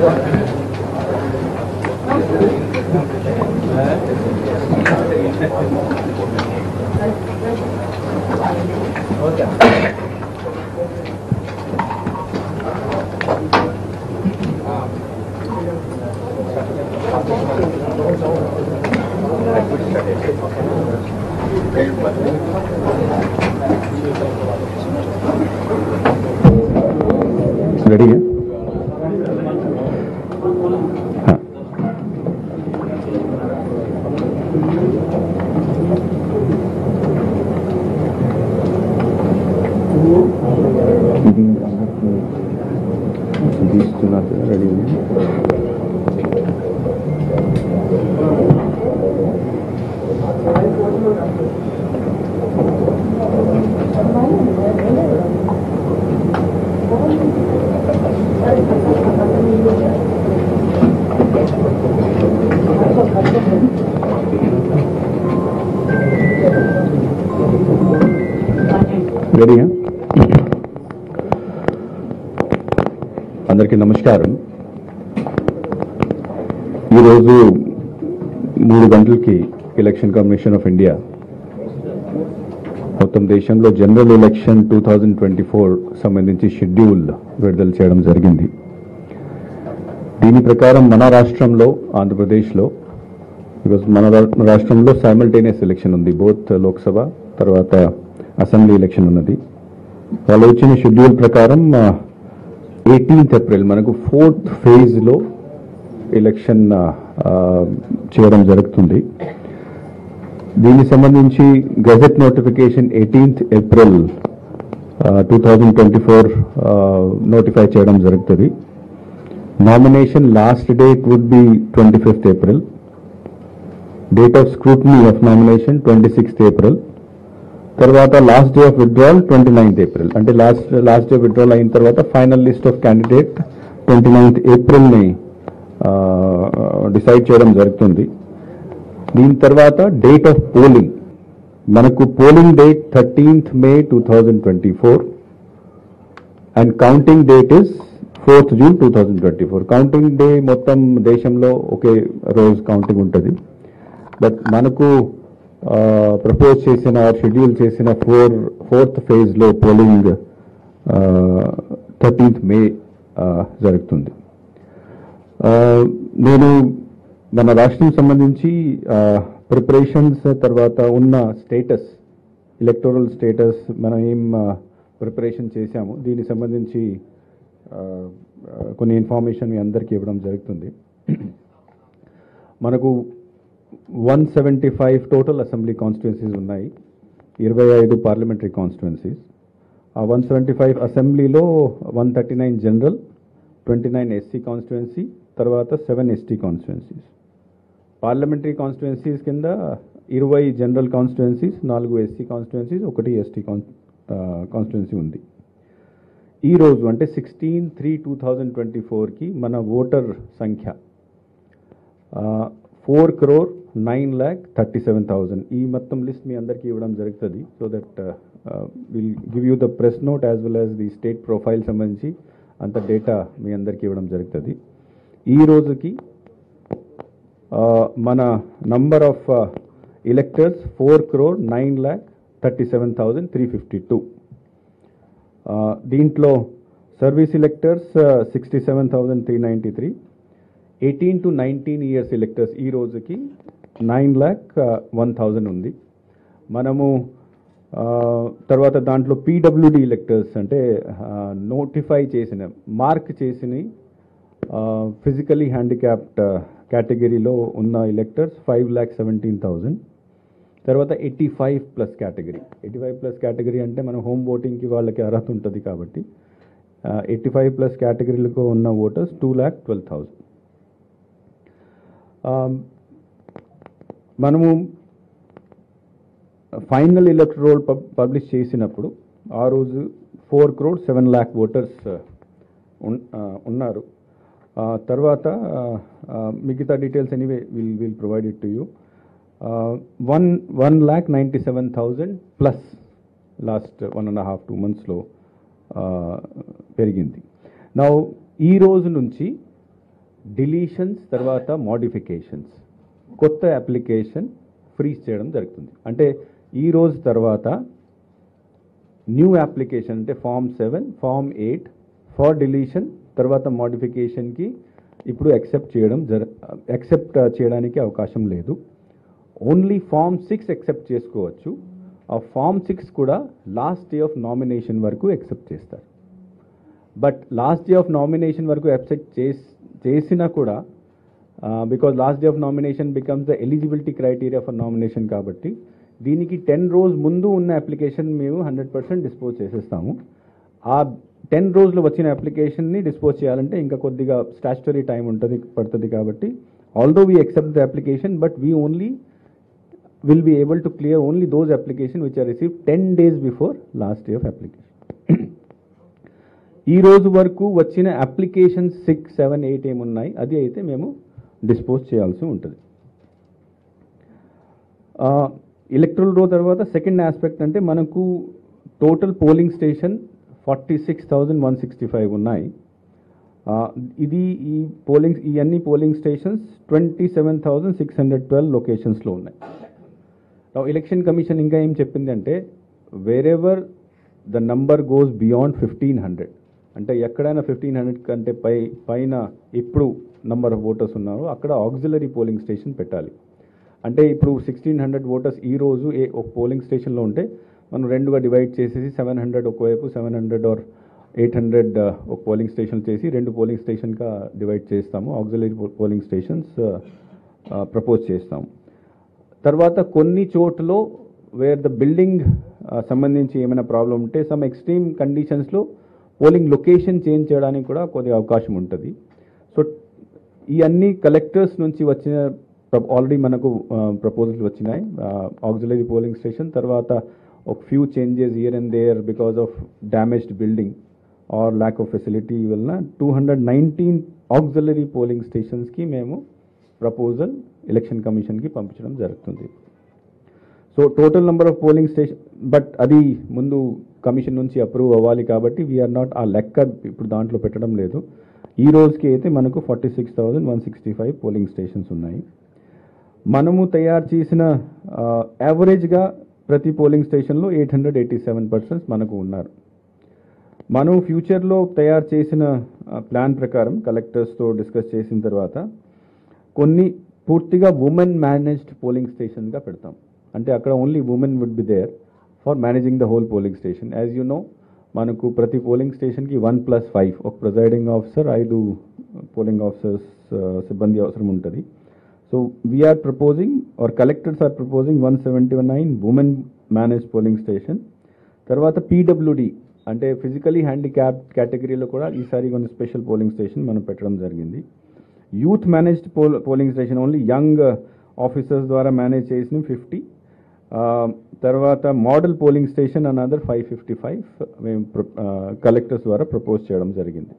Ready है हाँ ఇది అందరికీ తీస్తున్నారు రెడీ ఉంది రెడీ అందరికీ నమస్కారం ఈరోజు మూడు గంటలకి ఎలక్షన్ కమిషన్ ఆఫ్ ఇండియా మొత్తం దేశంలో general election two thousand twenty four సంబంధించి షెడ్యూల్ విడుదల చేయడం జరిగింది దీని ప్రకారం మన రాష్ట్రంలో ఆంధ్రప్రదేశ్లో బికాస్ మన రా- రాష్ట్రంలో సైమల్టేనియస్ ఎలక్షన్ ఉంది బోత్ లోక్సభ తర్వాత అసెంబ్లీ ఎలక్షన్ ఉన్నది వాళ్ళు ఇచ్చిన షెడ్యూల్ ప్రకారం ఎయిటీన్త్ ఏప్రిల్ మనకు ఫోర్త్ ఫేజ్లో ఎలక్షన్ ఆ, చేయడం జరుగుతుంది దీనికి సంబంధించి gazette notification eighteenth April two thousand twenty four notify చేయడం జరుగుతుంది nomination last date would be twenty fifth April date of scrutiny of nomination twenty sixth April తర్వాత last day of withdrawal twenty ninth April అంటే last last day withdrawal అయిన తర్వాత final list of candidate twenty ninth ఏప్రిల్ని decide చేయడం జరుగుతుంది దీని తర్వాత date of polling మనకు polling date thirteenth May two thousand twenty four and counting date is fourth June two thousand twenty four counting day మొత్తం దేశంలో ఒకే రోజు కౌంటింగ్ ఉంటుంది బట్ మనకు ప్రపోజ్ చేసిన షెడ్యూల్ చేసిన ఫోర్ ఫోర్త్ ఫేజ్లో పోలింగ్ థర్టీన్త్ మే జరుగుతుంది ఆ, నేను మన రాష్ట్రం సంబంధించి ప్రిపరేషన్స్ తర్వాత ఉన్న స్టేటస్ ఎలక్టోరల్ స్టేటస్ మనం ఏం ప్రిపరేషన్ చేశాము దీనికి సంబంధించి ఆ, ఆ, కొన్ని ఇన్ఫర్మేషన్ మీ అందరికీ ఇవ్వడం జరుగుతుంది మనకు one seventy five total assembly constituencies ఉన్నాయి ఇరవై ఐదు పార్లమెంటరీ కాన్స్టిట్యున్సీస్ ఆ వన్ సెవెంటీ ఫైవ్ అసెంబ్లీలో one thirty nine general twenty nine SC constituency తర్వాత seven ST constituencies parliamentary constituencies కింద ఇరవై జనరల్ కాన్స్టిట్యున్సీస్ నాలుగు ఎస్సీ కాన్స్టిట్యున్సీస్ ఒకటి ఎస్టీ కాన్స్టిట్యున్సీ ఉంది ఈ రోజు అంటే sixteen three two thousand twenty ఫోర్కి మన ఓటర్ సంఖ్య four crore nine lakh thirty seven thousand ఈ మొత్తం లిస్ట్ మీ అందరికీ ఇవ్వడం జరుగుతుంది so that will give you the press note as well as the state profile సంబంధించి అంత డేటా మీ అందరికీ ఇవ్వడం జరుగుతుంది ఈ రోజుకి uh, మన number of electors four crore nine lakh thirty seven thousand three fifty two దీంట్లో service electors sixty seven thousand three ninety three eighteen to nineteen years electors ఈ రోజుకి నైన్ ల్యాక్ వన్ థౌజండ్ ఉంది మనము ఆ, తర్వాత దాంట్లో పీడబ్ల్యూడి ఎలక్టర్స్ అంటే నోటిఫై చేసిన మార్క్ చేసిన ఫిజికలీ హ్యాండిక్యాప్డ్ కేటగిరీలో ఉన్న electors five lakh seventeen thousand తర్వాత eighty five plus category eighty five plus category అంటే మనం హోమ్ ఓటింగ్కి వాళ్ళకి అర్హత ఉంటుంది కాబట్టి ఎయిటీ ఫైవ్ ప్లస్ కేటగిరీలకు ఉన్న voters two lakh twelve thousand మనము ఫైనల్ ఎలక్ట్రోల్ పబ్లిష్ చేసినప్పుడు ఆ రోజు four crore seven lakh voters ఉన్నారు ఆ, తర్వాత ఆ, ఆ, మిగతా details anyway will will provide it to you one one lakh ninety seven thousand plus last one and half two మంత్స్లో పెరిగింది నా ఈ రోజు నుంచి డిలీషన్స్ తర్వాత మోడిఫికేషన్స్ కొత్త అప్లికేషన్ ఫ్రీజ్ చేయడం జరుగుతుంది అంటే ఈ రోజు తర్వాత న్యూ అప్లికేషన్ అంటే form seven form eight for deletion తర్వాత మోడిఫికేషన్కి ఇప్పుడు యాక్సెప్ట్ చేయడం జర యాక్సెప్ట్ చేయడానికి అవకాశం లేదు ఓన్లీ ఫామ్ సిక్స్ యాక్సెప్ట్ చేసుకోవచ్చు ఆ ఫామ్ సిక్స్ కూడా లాస్ట్ డే ఆఫ్ నామినేషన్ వరకు యాక్సెప్ట్ చేస్తారు but last day of nomination వరకు యాక్సెప్ట్ చేసి చేసినా కూడా because last day of nomination becomes the eligibility criteria for nomination కాబట్టి దీనికి టెన్ రోజు ముందు ఉన్న అప్లికేషన్ మేము హండ్రెడ్ పర్సెంట్ డిస్పోజ్ చేసేస్తాము ఆ టెన్ రోజులు వచ్చిన అప్లికేషన్ని డిస్పోజ్ చేయాలంటే ఇంకా కొద్దిగా స్టాచ్యుటరీ టైం ఉంటుంది పడుతుంది కాబట్టి although we accept the application, but we only will be able to clear only those applications which are received 10 days before last day of application. ఈ రోజు వరకు వచ్చిన అప్లికేషన్స్ సిక్స్ సెవెన్ ఎయిట్ ఏమున్నాయి అది అయితే మేము డిస్పోజ్ చేయాల్సి ఉంటుంది ఎలక్ట్రల్ రో తర్వాత సెకండ్ ఆస్పెక్ట్ అంటే మనకు total polling station forty six thousand one sixty five ఉన్నాయి ఆ, ఇది ఈ పోలింగ్ ఈ అన్ని polling stations twenty seven thousand six hundred twelve లొకేషన్స్లో ఉన్నాయి ఎలక్షన్ కమిషన్ ఇంకా ఏం చెప్పింది అంటే wherever the number goes beyond fifteen hundred అంటే ఎక్కడైనా ఫిఫ్టీన్ హండ్రెడ్ కంటే పై పైన ఇప్పుడు నంబర్ ఆఫ్ ఓటర్స్ ఉన్నారో అక్కడ ఆక్సిలరీ పోలింగ్ స్టేషన్ పెట్టాలి అంటే ఇప్పుడు సిక్స్టీన్ హండ్రెడ్ ఓటర్స్ ఈ రోజు ఏ ఒక పోలింగ్ స్టేషన్లో ఉంటే మనం రెండుగా డివైడ్ చేసేసి సెవెన్ హండ్రెడ్ ఒకవైపు seven hundred or eight hundred ఒక పోలింగ్ స్టేషన్ చేసి రెండు పోలింగ్ స్టేషన్గా డివైడ్ చేస్తాము ఆక్సిలరీ పోలింగ్ స్టేషన్స్ ప్రపోజ్ చేస్తాము తర్వాత కొన్ని చోట్ల వేర్ ద బిల్డింగ్ సంబంధించి ఏమైనా ప్రాబ్లం ఉంటే సమ్ ఎక్స్ట్రీమ్ కండిషన్స్లో పోలింగ్ లొకేషన్ చేంజ్ చేయడానికి కూడా కొద్దిగా అవకాశం ఉంటుంది సో ఈ అన్ని కలెక్టర్స్ నుంచి వచ్చిన ఆల్రెడీ మనకు ప్రపోజల్స్ వచ్చినాయి ఆక్సిలరీ పోలింగ్ స్టేషన్ తర్వాత ఒక few changes year and there because of damaged building or lack of facility వలన two hundred nineteen auxiliary polling స్టేషన్స్కి మేము ప్రపోజల్ ఎలక్షన్ కమిషన్కి పంపించడం జరుగుతుంది so total number of polling station but అది ముందు కమిషన్ నుంచి అప్రూవ్ అవ్వాలి కాబట్టి వీఆర్ నాట్ ఆ లెక్క ఇప్పుడు దాంట్లో పెట్టడం లేదు ఈ రోజుకి అయితే మనకు forty six thousand one sixty five polling stations ఉన్నాయి మనము తయారు చేసిన యావరేజ్గా ప్రతి పోలింగ్ స్టేషన్లో eight hundred eighty seven persons మనకు ఉన్నారు మనం ఫ్యూచర్లో తయారు చేసిన ప్లాన్ ప్రకారం కలెక్టర్స్తో డిస్కస్ చేసిన తర్వాత కొన్ని పూర్తిగా ఉమెన్ మేనేజ్డ్ పోలింగ్ స్టేషన్గా పెడతాం అంటే అక్కడ only women would be there for managing the whole polling station as you know మనకు ప్రతి పోలింగ్ స్టేషన్కి వన్ ప్లస్ ఫైవ్ ఒక ప్రిజైడింగ్ ఆఫీసర్ ఐదు పోలింగ్ ఆఫీసర్స్ సిబ్బంది అవసరం ఉంటుంది so we're proposing or collectors are proposing one seventy one nine women manage polling station తర్వాత PWD అంటే ఫిజికలీ హ్యాండిక్యాప్ కేటగిరీలో కూడా ఈసారి కొన్ని స్పెషల్ పోలింగ్ స్టేషన్ మనం పెట్టడం జరిగింది youth managed poll polling station only young officers ద్వారా మేనేజ్ చేసిన ఫిఫ్టీ తర్వాత model polling station another five fifty five మేము కలెక్టర్స్ ద్వారా ప్రపోజ్ చేయడం జరిగింది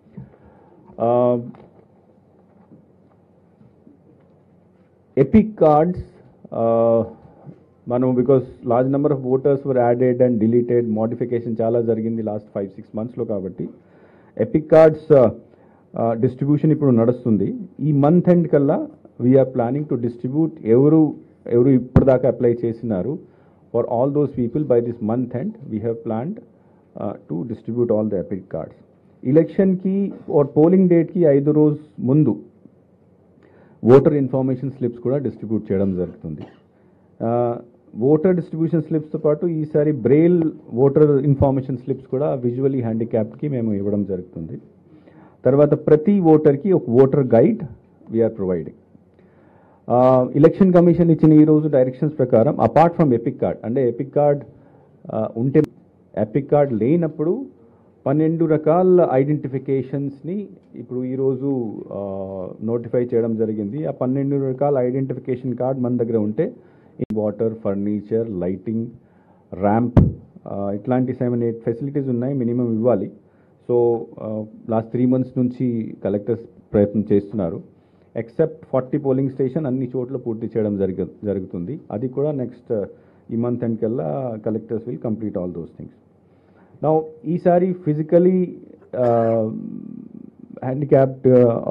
ఎపిక్ కార్డ్స్ మనం because large number of voters were added and deleted modification చాలా జరిగింది లాస్ట్ ఫైవ్ సిక్స్ మంత్స్లో కాబట్టి ఎపిక్ కార్డ్స్ డిస్ట్రిబ్యూషన్ ఇప్పుడు నడుస్తుంది ఈ మంత్ ఎండ్ కల్లా వీఆర్ ప్లానింగ్ టు డిస్ట్రిబ్యూట్ ఎవరు ఎవరు ఇప్పటిదాకా అప్లై చేసినారు for all those people by this month end we have planned to distribute all the EPIC cards ఎలక్షన్కి ఆర్ పోలింగ్ డేట్కి ఐదు రోజు ముందు ఓటర్ ఇన్ఫర్మేషన్ స్లిప్స్ కూడా డిస్ట్రిబ్యూట్ చేయడం జరుగుతుంది ఓటర్ డిస్ట్రిబ్యూషన్ స్లిప్స్తో పాటు ఈసారి బ్రెయిల్ ఓటర్ ఇన్ఫర్మేషన్ స్లిప్స్ కూడా విజువలీ హ్యాండిక్యాప్కి మేము ఇవ్వడం జరుగుతుంది తర్వాత ప్రతి ఓటర్కి ఒక voter guide we're providing election commission ఇచ్చిన ఈ రోజు డైరెక్షన్స్ ప్రకారం అపార్ట్ ఫ్రమ్ ఎపిక్ కార్డ్ అంటే ఎపిక్ కార్డ్ ఉంటే ఎపిక్ కార్డ్ లేనప్పుడు పన్నెండు రకాల ఐడెంటిఫికేషన్స్ని ఇప్పుడు ఈరోజు నోటిఫై చేయడం జరిగింది ఆ పన్నెండు రకాల ఐడెంటిఫికేషన్ కార్డ్ మన దగ్గర ఉంటే వాటర్ ఫర్నిచర్ లైటింగ్ ర్యాంప్ ఇట్లాంటి సెవెన్ ఎయిట్ ఫెసిలిటీస్ ఉన్నాయి మినిమం ఇవ్వాలి సో లాస్ట్ త్రీ మంత్స్ నుంచి కలెక్టర్స్ ప్రయత్నం చేస్తున్నారు ఎక్సెప్ట్ ఫార్టీ పోలింగ్ స్టేషన్ అన్ని చోట్ల పూర్తి చేయడం జరిగ జరుగుతుంది అది కూడా నెక్స్ట్ ఈ మంత్ ఎండ్ కల్లా collectors will complete all those things నా ఈసారి physically handicapped or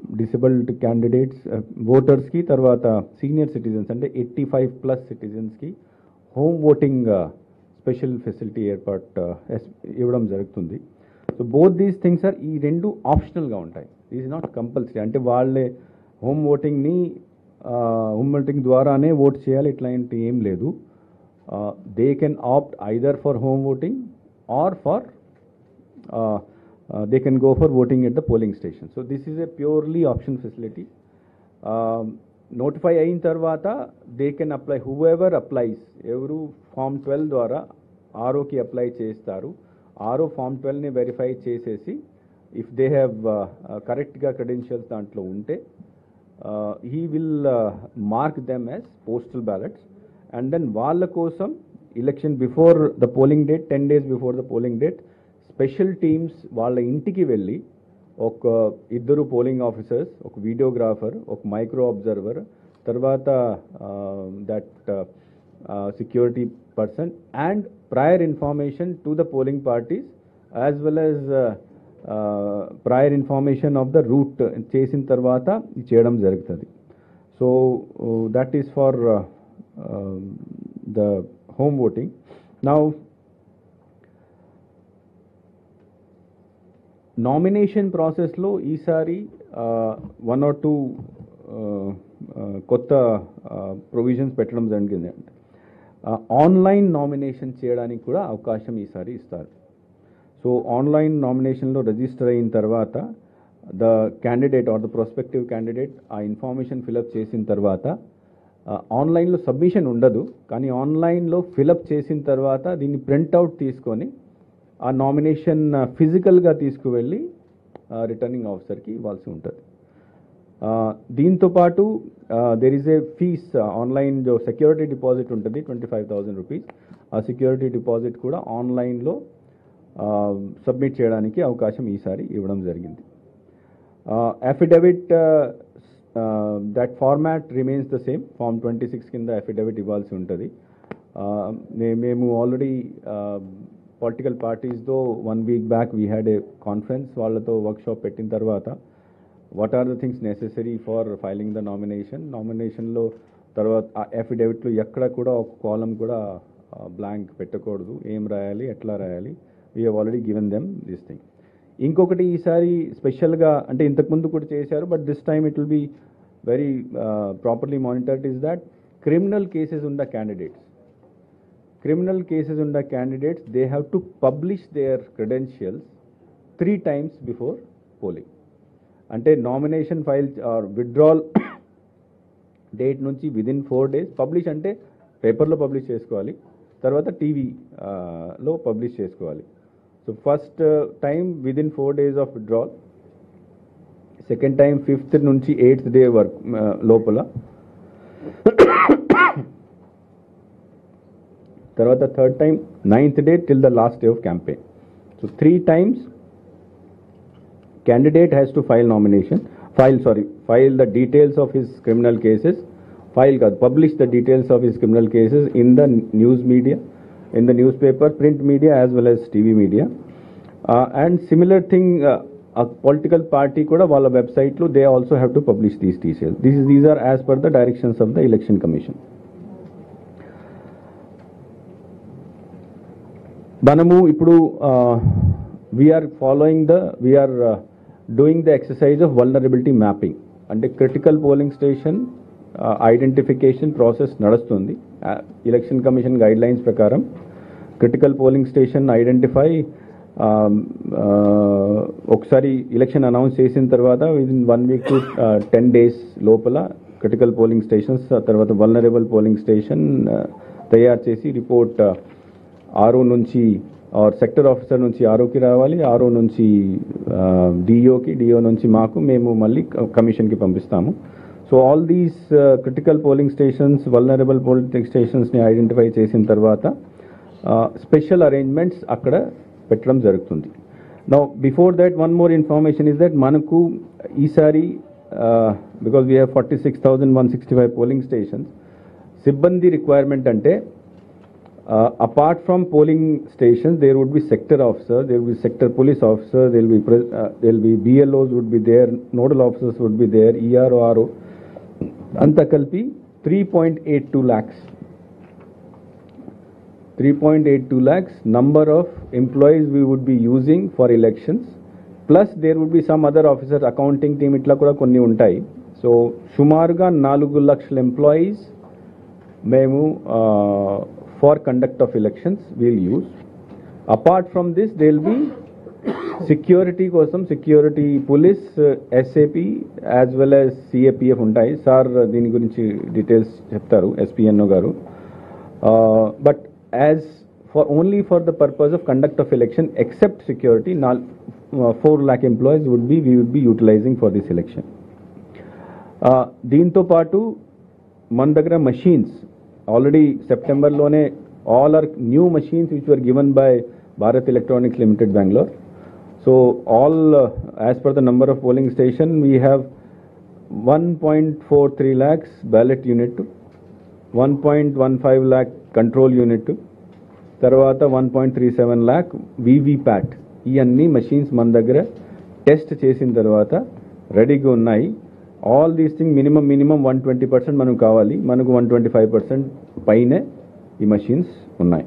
disabled candidates ఓటర్స్కి తర్వాత సీనియర్ సిటిజన్స్ అంటే ఎయిటీ ఫైవ్ ప్లస్ సిటిజన్స్కి హోమ్ ఓటింగ్ స్పెషల్ ఫెసిలిటీ ఏర్పాటు ఎస్- ఇవ్వడం జరుగుతుంది so both these things are ఈ రెండు ఆప్షనల్గా ఉంటాయి ఈజ్ నాట్ కంపల్సరీ అంటే వాళ్ళే హోమ్ ఓటింగ్ని హోమ్ ఓటింగ్ ద్వారానే ఓట్ చేయాలి ఇట్లాంటి ఏం లేదు they can opt either for home voting or for uh, uh, they can go for voting at the polling station. So this is a purely option facility. Um, notify అయిన తర్వాత they can apply whoever applies ఎవరు form twelve ద్వారా ఆర్ఓకి apply చేస్తారు RO form ట్వెల్వ్ని verify చేసేసి if they have కరెక్ట్గా credentials దాంట్లో ఉంటే he will mark them as postal ballots and then వాళ్ళ కోసం election before the polling date ten days before the polling date special teams వాళ్ళ ఇంటికి వెళ్ళి ఒక ఇద్దరు పోలింగ్ ఆఫీసర్స్ ఒక వీడియోగ్రాఫర్ ఒక మైక్రో అబ్జర్వర్ తర్వాత that security person and prior information to the polling parties as well as prior information of the route చేసిన తర్వాత ఇది చేయడం జరుగుతుంది so that is for the home voting now nomination ప్రాసెస్లో ఈసారి వన్ ఆర్ టూ కొత్త provisions పెట్టడం జరిగింది ఆన్లైన్ నామినేషన్ చేయడానికి కూడా అవకాశం ఈసారి ఇస్తారు సో ఆన్లైన్ నామినేషన్లో రిజిస్టర్ అయిన తర్వాత the candidate or the prospective candidate ఆ ఇన్ఫర్మేషన్ ఫిలప్ చేసిన తర్వాత ఆన్లైన్లో సబ్మిషన్ ఉండదు కానీ ఆన్లైన్లో ఫిలప్ చేసిన తర్వాత దీన్ని ప్రింట్అవుట్ తీసుకొని ఆ నామినేషన్ ఫిజికల్గా తీసుకువెళ్ళి రిటర్నింగ్ ఆఫీసర్కి ఇవ్వాల్సి ఉంటుంది దీంతో పాటు there is a fees online జో సెక్యూరిటీ డిపాజిట్ ఉంటుంది ట్వంటీ ఫైవ్ థౌజండ్ రూపీస్ ఆ సెక్యూరిటీ డిపాజిట్ కూడా ఆన్లైన్లో సబ్మిట్ చేయడానికి అవకాశం ఈసారి ఇవ్వడం జరిగింది affidavit that format remains the same form twenty six కింద అఫిడవిట్ ఇవ్వాల్సి ఉంటుంది Uh, మే- మేము ఆల్రెడీ పొలిటికల్ పార్టీస్తో one week back we had a conference వాళ్ళతో వర్క్షాప్ పెట్టిన తర్వాత what are the things necessary for filing the nomination నామినేషన్లో తర్వాత ఆ అఫిడవిట్లో ఎక్కడ కూడా ఒక కాలం కూడా బ్లాంక్ పెట్టకూడదు ఏం రాయాలి ఎట్లా రాయాలి we have already given them this thing ఇంకొకటి ఈసారి స్పెషల్గా అంటే ఇంతకుముందు కూడా చేశారు but this time it will be very properly monitored is that criminal cases ఉన్న candidates criminal cases under candidates, they have to publish their credentials three times before polling. అంటే nomination file or withdrawal date నుంచి within four days publish అంటే పేపర్లో publish చేసుకోవాలి తర్వాత TV లో publish చేసుకోవాలి so first time within four days of withdrawal second time fifth నుంచి eighth day work లోపల తర్వాత third time ninth day till the last day of campaign so three times candidate has to file nomination, file, sorry, file the details of his criminal cases, file, కాదు, publish the details of his criminal cases in the news media, in the newspaper, print media as well as TV media. Uh, and similar thing, uh, a political party కూడా వాళ్ళ వెబ్సైట్లో they also have to publish these details these these are as per the directions of the election commission మనము ఇప్పుడు we are following the we are doing the exercise of vulnerability mapping అంటే critical polling station identification process నడుస్తుంది election commission guidelines ప్రకారం critical polling station identify ఒకసారి election announce చేసిన తర్వాత within one week to ten days లోపల critical polling stations తర్వాత vulnerable polling station తయారు చేసి రిపోర్ట్ ఆర్ఓ నుంచి ఆర్ సెక్టర్ ఆఫీసర్ నుంచి ఆర్ఓకి రావాలి ఆర్ఓ నుంచి డిఓకి డిఓ నుంచి మాకు మేము మళ్ళీ కమిషన్కి పంపిస్తాము so all these critical polling stations vulnerable polling స్టేషన్స్ని ఐడెంటిఫై చేసిన తర్వాత స్పెషల్ అరేంజ్మెంట్స్ అక్కడ పెట్టడం జరుగుతుంది now before that one more information is that మనకు ఈసారి because we have forty six thousand one sixty five polling stations సిబ్బంది రిక్వైర్మెంట్ అంటే Uh, apart from polling stations, there would be sector officers, there will be sector police officers, there will be pres- uh, there will be BLOs would be there, nodal officers would be there, ERO, RO. అంతా కలిపి three point eight two lakhs three point eight two lakhs number of employees we would be using for elections plus there would be some other officer accounting team ఇట్లా కూడా కొన్ని ఉంటాయి so సుమారుగా నాలుగు లక్షల employees మేము for conduct of elections we'll use apart from this they will be security కోసం security police SAP as well as CAPF ఉంటాయి సార్ దీని గురించి డీటెయిల్స్ చెప్తారు ఎస్పిఎన్ఓ గారు but as for only for the purpose of conduct of election except security నా four lakh employees would be we would be utilizing for this election దీంతో పాటు మన దగ్గర మషీన్స్ ఆల్రెడీ సెప్టెంబర్లోనే all are new machines which were given by Bharat Electronics Limited Bengaluru so all as per the number of polling station we have one point four three lakhs ballot unit one point one five lakh control unit తర్వాత one point three seven lakh VVPAT ఈ అన్ని machines మన దగ్గర test చేసిన తర్వాత రెడీగా ఉన్నాయి all these thing minimum minimum one twenty percent మనకు కావాలి మనకు వన్ ట్వంటీ ఫైవ్ పర్సెంట్ పైనే ఈ మషీన్స్ ఉన్నాయి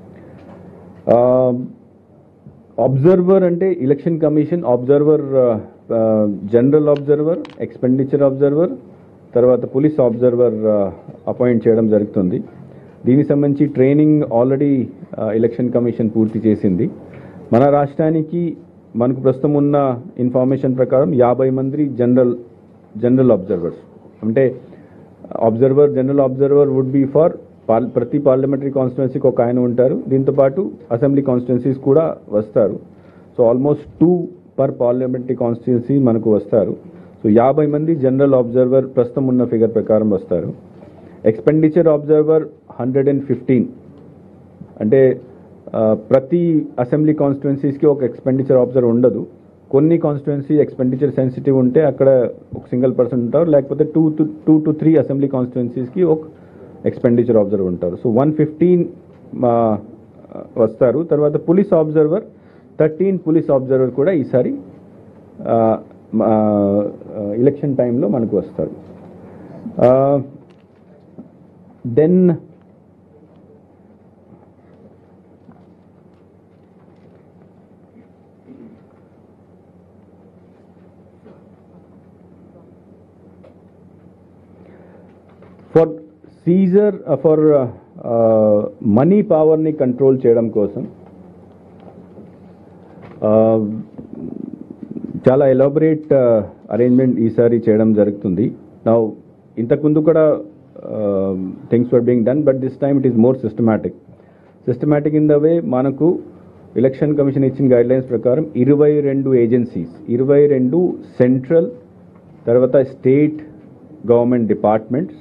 అబ్జర్వర్ అంటే election commission observer general observer expenditure observer తర్వాత పోలీస్ అబ్జర్వర్ అపాయింట్ చేయడం జరుగుతుంది దీనికి సంబంధించి ట్రైనింగ్ ఆల్రెడీ ఎలక్షన్ కమిషన్ పూర్తి చేసింది మన రాష్ట్రానికి మనకు ప్రస్తుతం ఉన్న ఇన్ఫర్మేషన్ ప్రకారం యాభై మంది జనరల్ జనరల్ అబ్జర్వర్స్ అంటే observer general observer would be for par ప్రతి పార్లమెంటరీ కాన్స్టిట్యున్సీకి ఒక ఆయన ఉంటారు దీంతో పాటు అసెంబ్లీ కాన్స్టిట్యున్సీస్ కూడా వస్తారు so almost two per parliamentary constituency మనకు వస్తారు సో యాభై మంది జనరల్ అబ్జర్వర్ ప్రస్తుతం ఉన్న ఫిగర్ ప్రకారం వస్తారు expenditure observer hundred and fifteen అంటే ఆ, ప్రతి అసెంబ్లీ కాన్స్టిట్యున్సీస్కి ఒక ఎక్స్పెండిచర్ అబ్జర్వర్ ఉండదు కొన్ని కాన్స్టిట్యున్సీ ఎక్స్పెండిచర్ సెన్సిటివ్ ఉంటే అక్కడ ఒక సింగిల్ పర్సన్ ఉంటారు లేకపోతే two to two to three assembly కాన్స్టిట్యున్సీస్కి ఒక ఎక్స్పెండిచర్ అబ్జర్వర్ ఉంటారు సో వన్ ఫిఫ్టీన్ వస్తారు తర్వాత police observer thirteen police observer కూడా ఈసారి ఎలక్షన్ టైంలో మనకు వస్తారు then for seizure for money పవర్ని కంట్రోల్ చేయడం కోసం uh, చాలా ఎలాబరేట్ అరేంజ్మెంట్ ఈసారి చేయడం జరుగుతుంది నా ఇంతకుముందు కూడా things were being done but this time it is more systematic systematic in the way మనకు ఎలక్షన్ కమిషన్ ఇచ్చిన గైడ్ లైన్స్ ప్రకారం ఇరవై రెండు ఏజెన్సీస్ ఇరవై రెండు సెంట్రల్ తర్వాత state government departments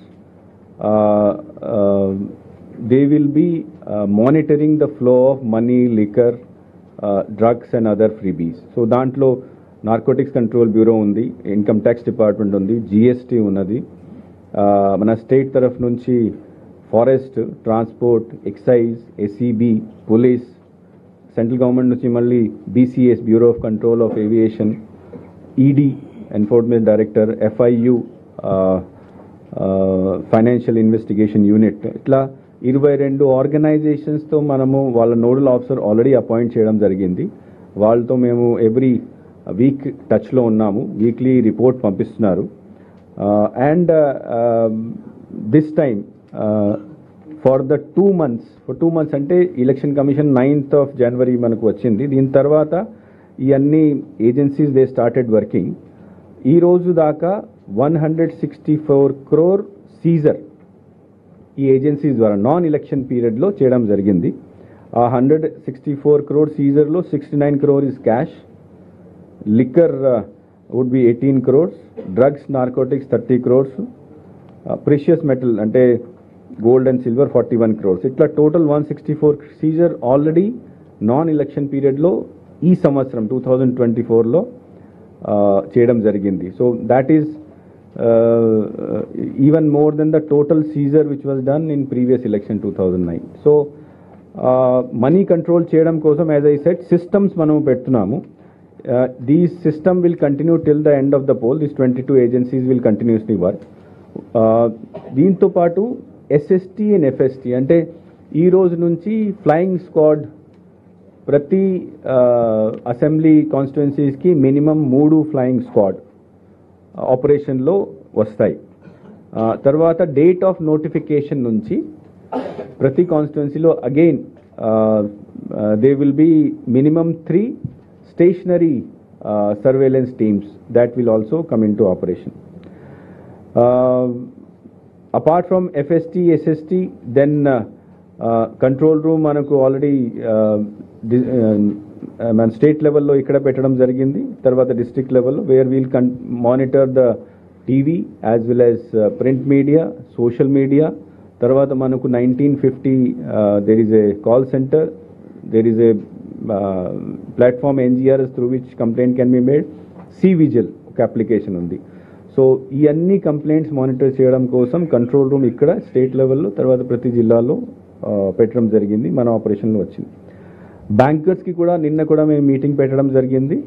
they will be monitoring the flow of money liquor drugs and other freebies so దాంట్లో narcotics control bureau ఉంది ఇన్కమ్ ట్యాక్స్ డిపార్ట్మెంట్ ఉంది జిఎస్టీ ఉన్నది Uh, మన స్టేట్ తరఫు నుంచి forest transport excise SEB police central government నుంచి మళ్ళీ BCS bureau of control of aviation ED enforcement director FIU financial investigation unit ఇట్లా ఇరవై రెండు ఆర్గనైజేషన్స్తో మనము వాళ్ళ నోడల్ ఆఫీసర్ ఆల్రెడీ అపాయింట్ చేయడం జరిగింది వాళ్ళతో మేము ఎవ్రీ వీక్ టచ్లో ఉన్నాము వీక్లీ రిపోర్ట్ పంపిస్తున్నారు and this time for the two months for two months అంటే election commission ninth of January మనకు వచ్చింది దీని తర్వాత ఈ అన్ని ఏజెన్సీస్ దే స్టార్టెడ్ వర్కింగ్ ఈ రోజు దాకా one hundred sixty four crore seizure ఈ ఏజెన్సీస్ ద్వారా నాన్ ఎలక్షన్ పీరియడ్లో చేయడం జరిగింది ఆ హండ్రెడ్ సిక్స్టీ ఫోర్ క్రోర్ సీజర్లో sixty nine crore is cash liquor would be eighteen crores drugs narcotics thirty crores precious metal అంటే gold and silver forty one crores ఇట్లా total one sixty four seizure already non election పీరియడ్లో ఈ సంవత్సరం టూ థౌజండ్ ట్వంటీ ఫోర్లో చేయడం జరిగింది so that is even more than the total seizure which was done in previous election two thousand nine so money control చేయడం కోసం as I said systems మనం పెడుతున్నాము these system will continue till the end of the poll this twenty two agencies will continuously work దీంతో పాటు SST and FST అంటే ఈ రోజు నుంచి ఫ్లయింగ్ స్క్వాడ్ ప్రతి అసెంబ్లీ కాన్స్టిట్యున్సీస్కి మినిమం మూడు ఫ్లయింగ్ స్క్వాడ్ ఆపరేషన్లో వస్తాయి ఆ, తర్వాత డేట్ ఆఫ్ నోటిఫికేషన్ నుంచి ప్రతి కాన్స్టిట్యున్సీలో again they will be minimum three stationary surveillance teams that will also come in to operation apart from FST SST then control room మనకు ఆల్రెడీ మన స్టేట్ లెవెల్లో ఇక్కడ పెట్టడం జరిగింది తర్వాత డిస్ట్రిక్ట్ లెవెల్లో where we'll can monitor the TV as well as print media social media తర్వాత మనకు nineteen fifty there is a call centre there is a platform NGRS through which complaint can be made cVIGIL ఒక application ఉంది so ఈ అన్ని complaints monitor చేయడం కోసం control room ఇక్కడ state లెవెల్లో తర్వాత ప్రతి జిల్లాలో ఆ, పెట్టడం జరిగింది మన ఆపరేషన్లో వచ్చింది బ్యాంకర్స్కి కూడా నిన్న కూడా మేము మీటింగ్ పెట్టడం జరిగింది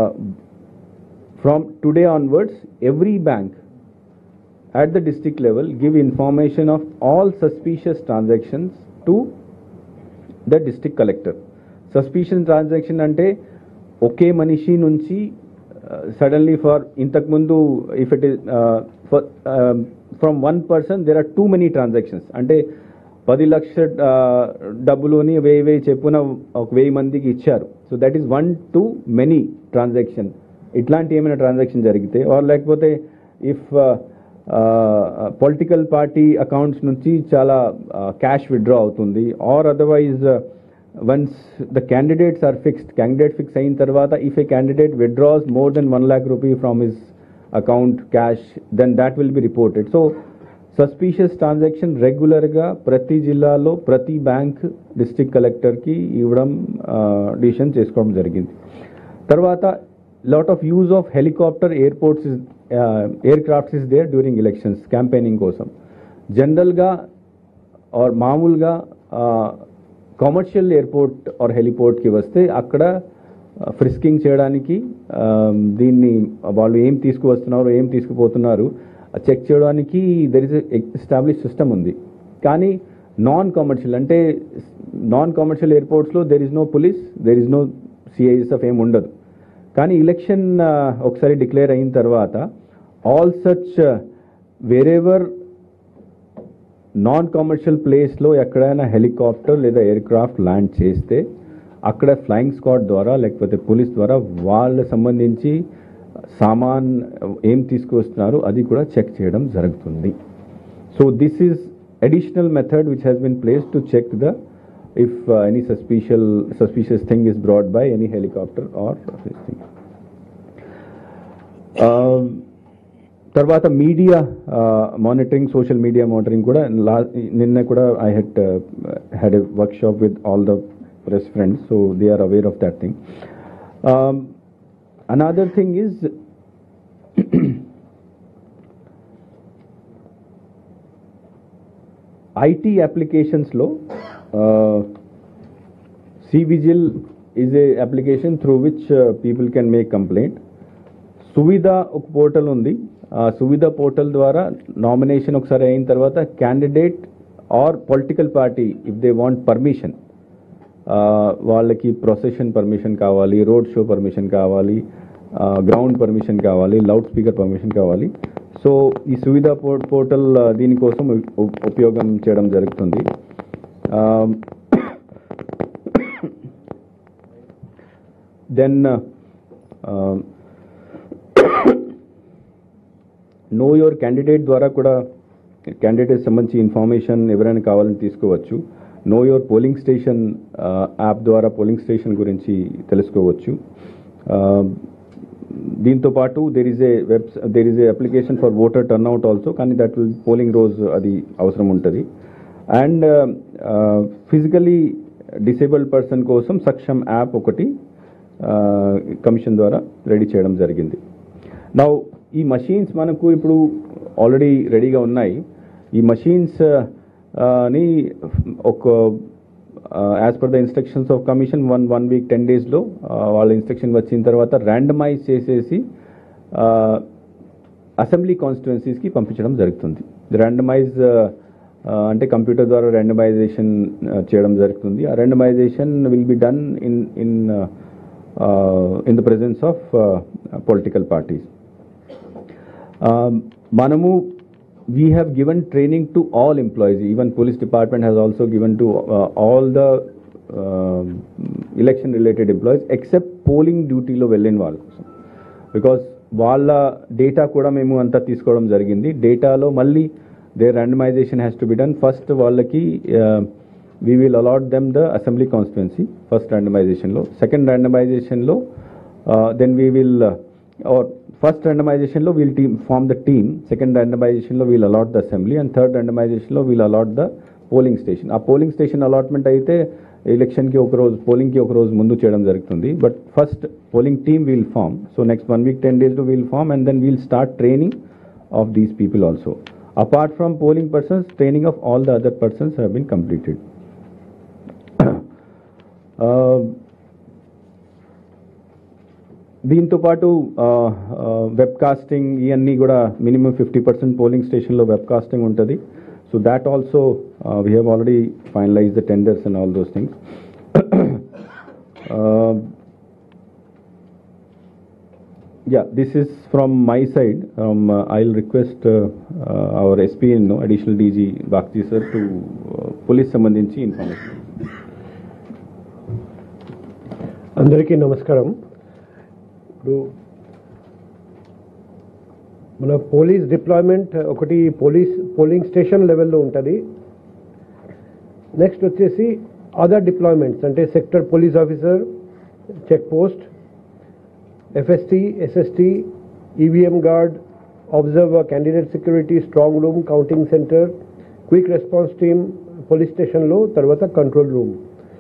from today onwards every bank at the district level give information of all suspicious transactions to the district collector. Suspicious transaction అంటే ఒకే మనిషి నుంచి సడన్లీ ఫర్ ఇంతకుముందు if it is for from one person there are too many transactions అంటే పది లక్షల డబ్బులోని వెయ్యి వెయ్యి చెప్పున ఒక వెయ్యి మందికి ఇచ్చారు so that is one to many transaction ఇట్లాంటి ఏమైనా ట్రాన్సాక్షన్ జరిగితే ఆర్ లేకపోతే ఇఫ్ పొలిటికల్ పార్టీ అకౌంట్స్ నుంచి చాలా క్యాష్ విత్డ్రా అవుతుంది or otherwise once the candidates are fixed candidate fix అయిన తర్వాత if a candidate withdraws more than one lakh rupee from his account cash then that will be reported so suspicious transaction రెగ్యులర్గా ప్రతి జిల్లాలో ప్రతి bank district కలెక్టర్కి ఇవ్వడం decision చేసుకోవడం జరిగింది తర్వాత lot of use of helicopter airports aircrafts is there during elections campaigning కోసం జనరల్గా ఆర్ మామూలుగా కమర్షియల్ ఎయిర్పోర్ట్ ఆర్ హెలిపోర్ట్కి వస్తే అక్కడ ఫ్రిస్కింగ్ చేయడానికి ఆ, దీన్ని వాళ్ళు ఏం తీసుకువస్తున్నారు ఏం తీసుకుపోతున్నారు చెక్ చేయడానికి దెర్ ఇస్ ఎస్టాబ్లిష్ సిస్టమ్ ఉంది కానీ నాన్ కమర్షియల్ అంటే నాన్ కమర్షియల్ ఎయిర్పోర్ట్స్లో there is no police there is no CISF ఏం ఉండదు కానీ ఎలక్షన్ ఒకసారి డిక్లేర్ అయిన తర్వాత all such wherever non commercial ప్లేస్లో ఎక్కడైనా హెలికాప్టర్ లేదా ఎయిర్ క్రాఫ్ట్ ల్యాండ్ చేస్తే అక్కడ ఫ్లయింగ్ స్క్వాడ్ ద్వారా లేకపోతే పోలీస్ ద్వారా వాళ్ళ సంబంధించి సామాన్ ఏం తీసుకువస్తున్నారు అది కూడా చెక్ చేయడం జరుగుతుంది so this is additional method which has been place to check the if any suspicial suspicious thing is brought by any helicopter or thing తర్వాత media monitoring social media monitoring కూడా లా నిన్న కూడా I had had a workshop with all the press friends so they are aware of that thing another thing is IT అప్లికేషన్స్లో cVIGIL is a application through which people can make complaint Suvidha ఒక portal ఉంది ఆ Suvidha portal ద్వారా nomination ఒకసారి అయిన తర్వాత candidate or political party if they want permission వాళ్ళకి procession permission కావాలి రోడ్ షో పర్మిషన్ కావాలి గ్రౌండ్ పర్మిషన్ కావాలి లౌడ్ స్పీకర్ పర్మిషన్ కావాలి సో ఈ సువిధ పోర్టల్ దీనికోసం ఉ- ఉపయోగం చేయడం జరుగుతుంది దెన్ నో యువర్ క్యాండిడేట్ ద్వారా కూడా క్యాండిడేట్ సంబంధించి ఇన్ఫర్మేషన్ ఎవరైనా కావాలని తీసుకోవచ్చు know your polling station app ద్వారా పోలింగ్ స్టేషన్ గురించి తెలుసుకోవచ్చు Uh, దీంతో పాటు there is a web there is a application for voter turnout also కానీ దట్ విల్ పోలింగ్ రోజు అది అవసరం ఉంటుంది అండ్ ఫిజికలీ డిసేబుల్డ్ పర్సన్ కోసం సక్షమ్ యాప్ ఒకటి కమిషన్ ద్వారా రెడీ చేయడం జరిగింది నౌ ఈ మషీన్స్ మనకు ఇప్పుడు ఆల్రెడీ రెడీగా ఉన్నాయి ఈ మషీన్స్ ని ఒక as per the instructions of commission one one week ten డేస్లో వాళ్ళ ఇన్స్ట్రక్షన్ వచ్చిన తర్వాత ర్యాండమైజ్ చేసేసి అసెంబ్లీ కాన్స్టిట్యున్సీస్కి పంపించడం జరుగుతుంది ర్యాండమైజ్ అంటే కంప్యూటర్ ద్వారా ర్యాండమైజేషన్ చేయడం జరుగుతుంది ఆ randomization will be done in in in the presence of political parties మనము we have given training to all employees even police department has also given to uh, all the uh, election related employees except polling duty లో వెళ్ళిన వాళ్ళ కోసం because వాళ్ళ data కూడా మేము అంతా తీసుకోవడం జరిగింది డేటాలో మళ్ళీ they randomization has to be done first వాళ్ళకి we will allot them the assembly constituency first ర్యాండమైజేషన్లో సెకండ్ ర్యాండమైజేషన్లో then we will or first randomization లో we'll team form the team second randomization లో we'll allot the assembly and third randomization లో we'll allot the polling station ఆ polling station allotment అయితే ఎలక్షన్కి ఒక రోజు పోలింగ్కి ఒక రోజు ముందు చేయడం జరుగుతుంది but first polling team will form so next one week ten డేస్లో will form and then we'll start training of these people also apart from polling persons training of all the other persons have been completed దీంతో పాటు web casting ఇవన్నీ కూడా minimum fifty percent polling స్టేషన్లో web casting ఉంటుంది so that also we have already finalize the tenders and all those things yeah this is from my side um, uh, i'll request uh, uh, our spn no additional dg bhakti sir to uh, police సంబంధించి information అందరికీ నమస్కారం ఇప్పుడు మన police deployment ఒకటి police polling station లెవెల్లో ఉంటుంది next వచ్చేసి other deployments అంటే sector police officer check post FST SST EVM guard observer candidate security strong room counting centre quick response team police స్టేషన్లో తర్వాత కంట్రోల్ రూమ్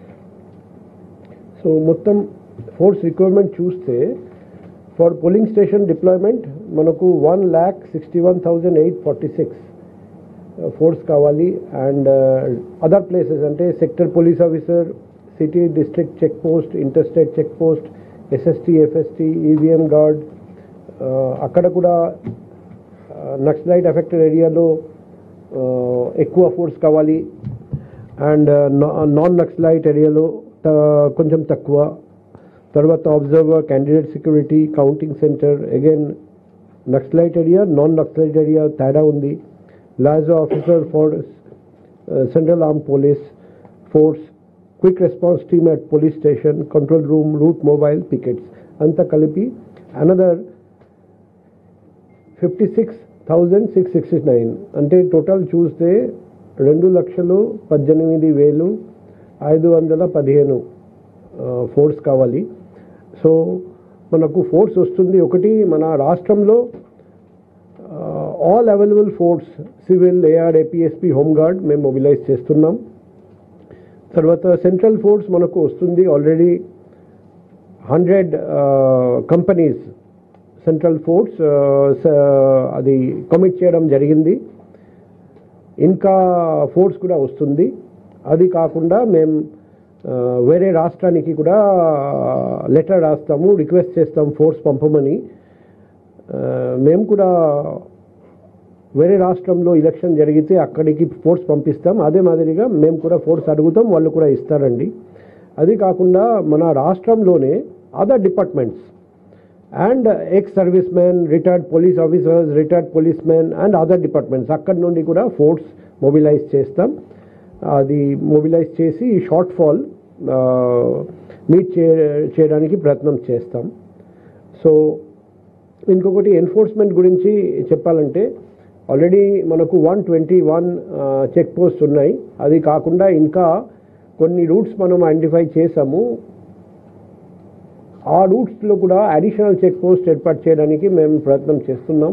సో మొత్తం force requirement చూస్తే for polling station deployment మనకు one lakh sixty one thousand eight forty six force కావాలి and other places అంటే sector police officer city district check post interstate check post SST FST EVM guard అక్కడ కూడా naxalite affected ఏరియాలో ఎక్కువ force కావాలి and non naxalite ఏరియాలో కొంచెం తక్కువ తర్వాత observer candidate security counting centre again Naxalite area non Naxalite area తేడా ఉంది లాజో officer for central arm police force quick response team at police station control room route mobile pickets అంతా కలిపి another fifty six thousand six sixty nine అంటే total చూస్తే రెండు లక్షలు పద్దెనిమిది వేలు ఐదు వందల పదిహేను ఫోర్స్ కావాలి సో మనకు ఫోర్స్ వస్తుంది ఒకటి మన రాష్ట్రంలో all available force civil AR APSP home guard మేము మొబిలైజ్ చేస్తున్నాం తర్వాత సెంట్రల్ ఫోర్స్ మనకు వస్తుంది already hundred companies central force అది కమిట్ చేయడం జరిగింది ఇంకా ఫోర్స్ కూడా వస్తుంది అది కాకుండా మేము వేరే రాష్ట్రానికి కూడా లెటర్ రాస్తాము రిక్వెస్ట్ చేస్తాం ఫోర్స్ పంపమని మేము కూడా వేరే రాష్ట్రంలో ఎలక్షన్ జరిగితే అక్కడికి ఫోర్స్ పంపిస్తాం అదే మాదిరిగా మేము కూడా ఫోర్స్ అడుగుతాం వాళ్ళు కూడా ఇస్తారండి అది కాకుండా మన రాష్ట్రంలోనే other departments and ex service men retired police officers retired police men and other departments అక్కడి నుండి కూడా ఫోర్స్ మొబిలైజ్ చేస్తాం అది మొబిలైజ్ చేసి షార్ట్ ఫాల్ మీట్ చే చేయడానికి ప్రయత్నం చేస్తాం సో ఇంకొకటి ఎన్ఫోర్స్మెంట్ గురించి చెప్పాలంటే ఆల్రెడీ మనకు one twenty one check post ఉన్నాయి అది కాకుండా ఇంకా కొన్ని రూట్స్ మనం ఐడెంటిఫై చేసాము ఆ రూట్స్లో కూడా అడిషనల్ చెక్ పోస్ట్ ఏర్పాటు చేయడానికి మేము ప్రయత్నం చేస్తున్నాం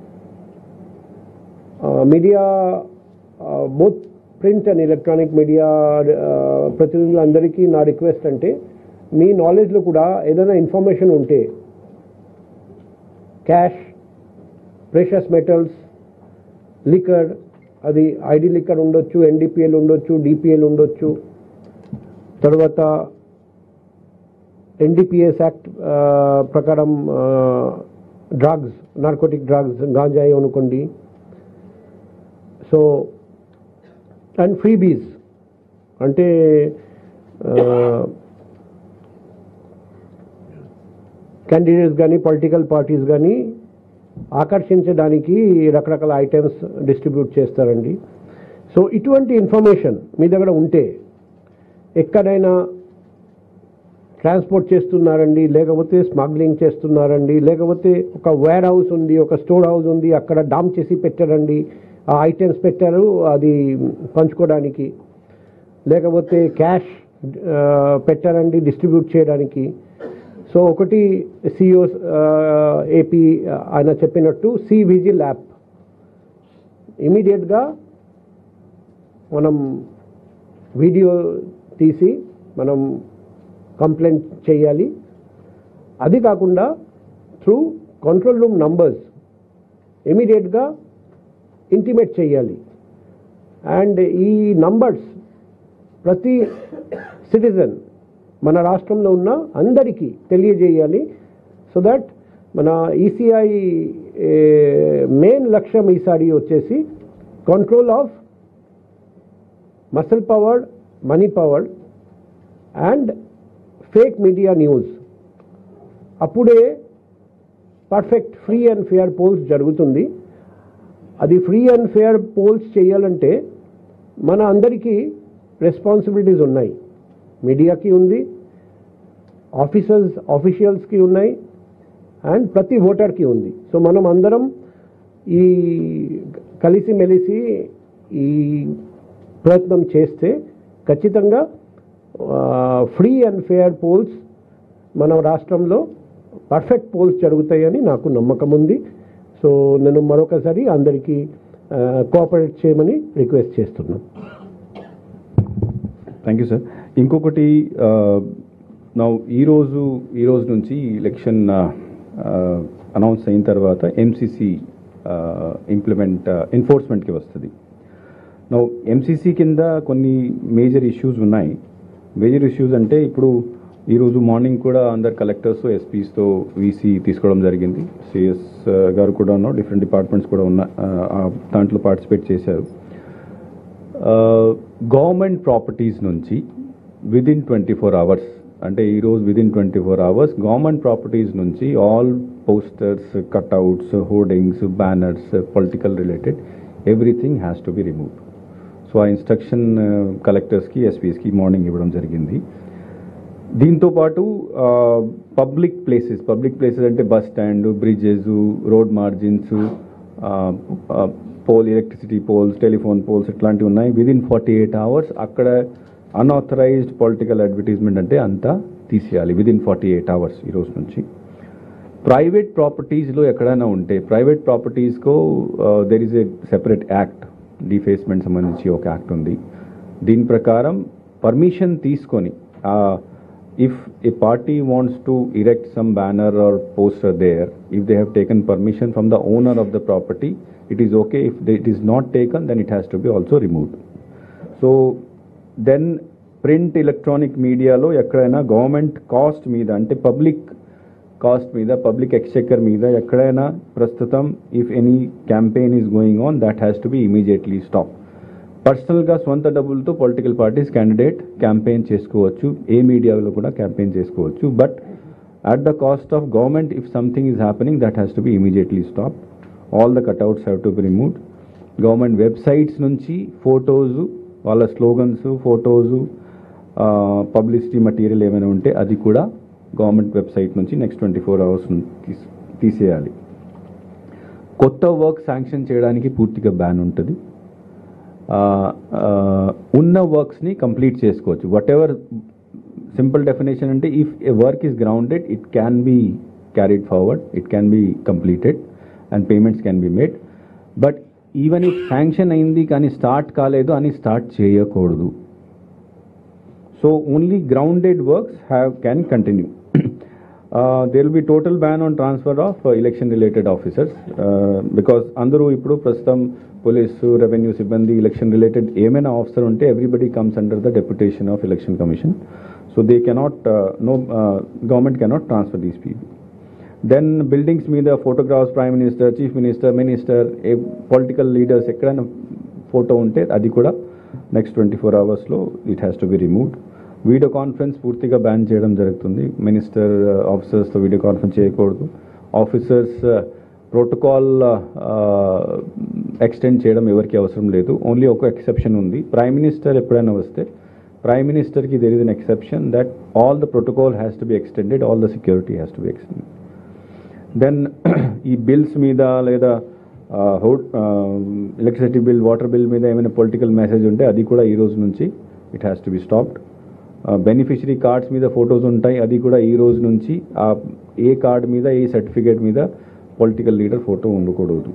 media both print and electronic media ప్రతినిధులందరికీ నా రిక్వెస్ట్ అంటే మీ నాలెడ్జ్లో కూడా ఏదైనా ఇన్ఫర్మేషన్ ఉంటే క్యాష్ ప్రెషస్ మెటల్స్ లిక్కర్ అది ఐడి లిక్కర్ ఉండొచ్చు ఎన్డీపీఎల్ ఉండొచ్చు డిపిఎల్ ఉండొచ్చు తర్వాత ఎన్డీపీఎస్ యాక్ట్ ప్రకారం డ్రగ్స్ నార్కోటిక్ డ్రగ్స్ గాంజాయి అనుకోండి సో అండ్ ఫ్రీబీస్ అంటే క్యాండిడేట్స్ కానీ పొలిటికల్ పార్టీస్ కానీ ఆకర్షించడానికి రకరకాల ఐటమ్స్ డిస్ట్రిబ్యూట్ చేస్తారండి సో ఇటువంటి ఇన్ఫర్మేషన్ మీ దగ్గర ఉంటే ఎక్కడైనా ట్రాన్స్పోర్ట్ చేస్తున్నారండి లేకపోతే స్మగ్లింగ్ చేస్తున్నారండి లేకపోతే ఒక వేర్ హౌస్ ఉంది ఒక స్టోర్ హౌస్ ఉంది అక్కడ డామ్ చేసి పెట్టారండి ఆ ఐటమ్స్ పెట్టారు అది పంచుకోవడానికి లేకపోతే క్యాష్ పెట్టారండి డిస్ట్రిబ్యూట్ చేయడానికి సో ఒకటి సిఓ ఏపీ ఆయన చెప్పినట్టు సి విజిల్ యాప్ ఇమీడియట్గా మనం వీడియో తీసి మనం కంప్లైంట్ చేయాలి అది కాకుండా త్రూ కంట్రోల్ రూమ్ నంబర్స్ ఇమీడియట్గా ఇంటిమేట్ చేయాలి అండ్ ఈ నంబర్స్ ప్రతి సిటిజన్ మన రాష్ట్రంలో ఉన్న అందరికీ తెలియజేయాలి సో దట్ మన ఈసీఐ మెయిన్ లక్ష్యం ఈసారి వచ్చేసి control of muscle powered money powered and fake media news అప్పుడే perfect free and fair polls జరుగుతుంది అది ఫ్రీ అండ్ ఫేర్ పోల్స్ చేయాలంటే మన అందరికీ రెస్పాన్సిబిలిటీస్ ఉన్నాయి మీడియాకి ఉంది ఆఫీసర్స్ ఆఫీషియల్స్కి ఉన్నాయి అండ్ ప్రతి ఓటర్కి ఉంది సో మనం అందరం ఈ కలిసిమెలిసి ఈ ప్రయత్నం చేస్తే ఖచ్చితంగా ఫ్రీ అండ్ ఫేర్ పోల్స్ మన రాష్ట్రంలో పర్ఫెక్ట్ పోల్స్ జరుగుతాయని నాకు నమ్మకం ఉంది సో నేను మరొకసారి అందరికీ కోఆపరేట్ చేయమని రిక్వెస్ట్ చేస్తున్నాను థ్యాంక్ యూ సార్ ఇంకొకటి నా ఈరోజు ఈ రోజు నుంచి ఎలక్షన్ అనౌన్స్ అయిన తర్వాత ఎంసీసీ ఇంప్లిమెంట్ ఎన్ఫోర్స్మెంట్కి వస్తుంది నా ఎంసీసీ కింద కొన్ని మేజర్ ఇష్యూస్ ఉన్నాయి మేజర్ ఇష్యూస్ అంటే ఇప్పుడు ఈరోజు మార్నింగ్ కూడా అందరు కలెక్టర్స్ ఎస్పీస్తో వీసీ తీసుకోవడం జరిగింది సిఎస్ గారు కూడా డిఫరెంట్ డిపార్ట్మెంట్స్ కూడా ఉన్న ఆ, దాంట్లో పార్టిసిపేట్ చేశారు గవర్నమెంట్ ప్రాపర్టీస్ నుంచి విదిన్ ట్వంటీ ఫోర్ అవర్స్ అంటే ఈరోజు within twenty four hours government properties నుంచి all posters cutouts hoardings banners political related everything has to be remove so uh instruction కలెక్టర్స్కి ఎస్పీస్కి మార్నింగ్ ఇవ్వడం జరిగింది దీంతో పాటు పబ్లిక్ ప్లేసెస్ పబ్లిక్ ప్లేసెస్ అంటే bus stand bridges road margins pole electricity poles telephone poles ఇట్లాంటివి ఉన్నాయి విదిన్ ఫార్టీ ఎయిట్ అవర్స్ అక్కడ అన్ఆథరైజ్డ్ పొలిటికల్ అడ్వర్టైజ్మెంట్ అంటే అంతా తీసేయాలి విదిన్ ఫార్టీ ఎయిట్ అవర్స్ ఈ రోజు నుంచి ప్రైవేట్ ప్రాపర్టీస్లో ఎక్కడైనా ఉంటే ప్రైవేట్ ప్రాపర్టీస్కో there is a separate act defacement సంబంధించి ఒక యాక్ట్ ఉంది దీని ప్రకారం పర్మిషన్ తీసుకొని if a party wants to erect some banner or poster there if they have taken permission from the owner of the property it is okay if it is not taken then it has to be also removed so then print electronic మీడియాలో ఎక్కడైనా government cost మీద అంటే public cost మీద public exchequer మీద ఎక్కడైనా ప్రస్తుతం if any campaign is going on that has to be immediately stop పర్సనల్గా సొంత డబ్బులతో పొలిటికల్ పార్టీస్ క్యాండిడేట్ క్యాంపెయిన్ చేసుకోవచ్చు ఏ మీడియాలో కూడా క్యాంపెయిన్ చేసుకోవచ్చు but at the cost of government if something is happening that has to be immediately stop all the cutouts have to be removed government websites నుంచి photos వాళ్ళ slogans photos publicity material ఏమైనా ఉంటే అది కూడా government website నుంచి next twenty four hours తీసేయాలి కొత్త work sanction చేయడానికి పూర్తిగా బ్యాన్ ఉంటుంది ఆ, ఆ, ఉన్న వర్క్స్ని కంప్లీట్ చేసుకోవచ్చు వాట్ ఎవర్ సింపుల్ డెఫినేషన్ అంటే if a work is grounded it can be carried forward it can be completed and payments can be made but even if sanction అయింది కానీ స్టార్ట్ కాలేదు అని స్టార్ట్ చేయకూడదు so only grounded works have can continue Uh, there will be total ban on transfer of uh, election related officers uh, because అందరూ ఇప్పుడు ప్రస్తుతం police revenue సిబ్బంది election related ఏమైనా ఆఫీసర్ ఉంటే everybody comes under the deputation of election commission so they cannot no government cannot transfer these people then buildings మీద photographs prime minister chief minister minister a political leaders ఎక్కడైనా photo ఉంటే అది కూడా next twenty four అవర్స్లో it has to be removed video conference పూర్తిగా ban చేయడం జరుగుతుంది minister ఆఫీసర్స్తో వీడియో కాన్ఫరెన్స్ చేయకూడదు ఆఫీసర్స్ ప్రోటోకాల్ ఎక్స్టెండ్ చేయడం ఎవరికి అవసరం లేదు ఓన్లీ ఒక ఎక్సెప్షన్ ఉంది ప్రైమ్ మినిస్టర్ ఎప్పుడైనా వస్తే ప్రైమ్ మినిస్టర్కి there is an exception that all the protocol has to be extended all the security has to be extended then ఈ బిల్స్ మీద లేదా ఎలక్ట్రిసిటీ బిల్ వాటర్ బిల్ మీద ఏమైనా పొలిటికల్ మెసేజ్ ఉంటే అది కూడా ఈ రోజు నుంచి it has to be stopped beneficiary cards మీద ఫొటోస్ ఉంటాయి అది కూడా ఈ రోజు నుంచి ఆ ఏ కార్డ్ మీద ఏ సర్టిఫికేట్ మీద పొలిటికల్ లీడర్ ఫోటో ఉండకూడదు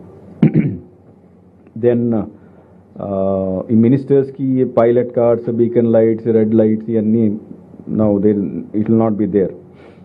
దెన్ ఈ మినిస్టర్స్కి pilot cars beacon lights red lights ఇవన్నీ now there it will not be there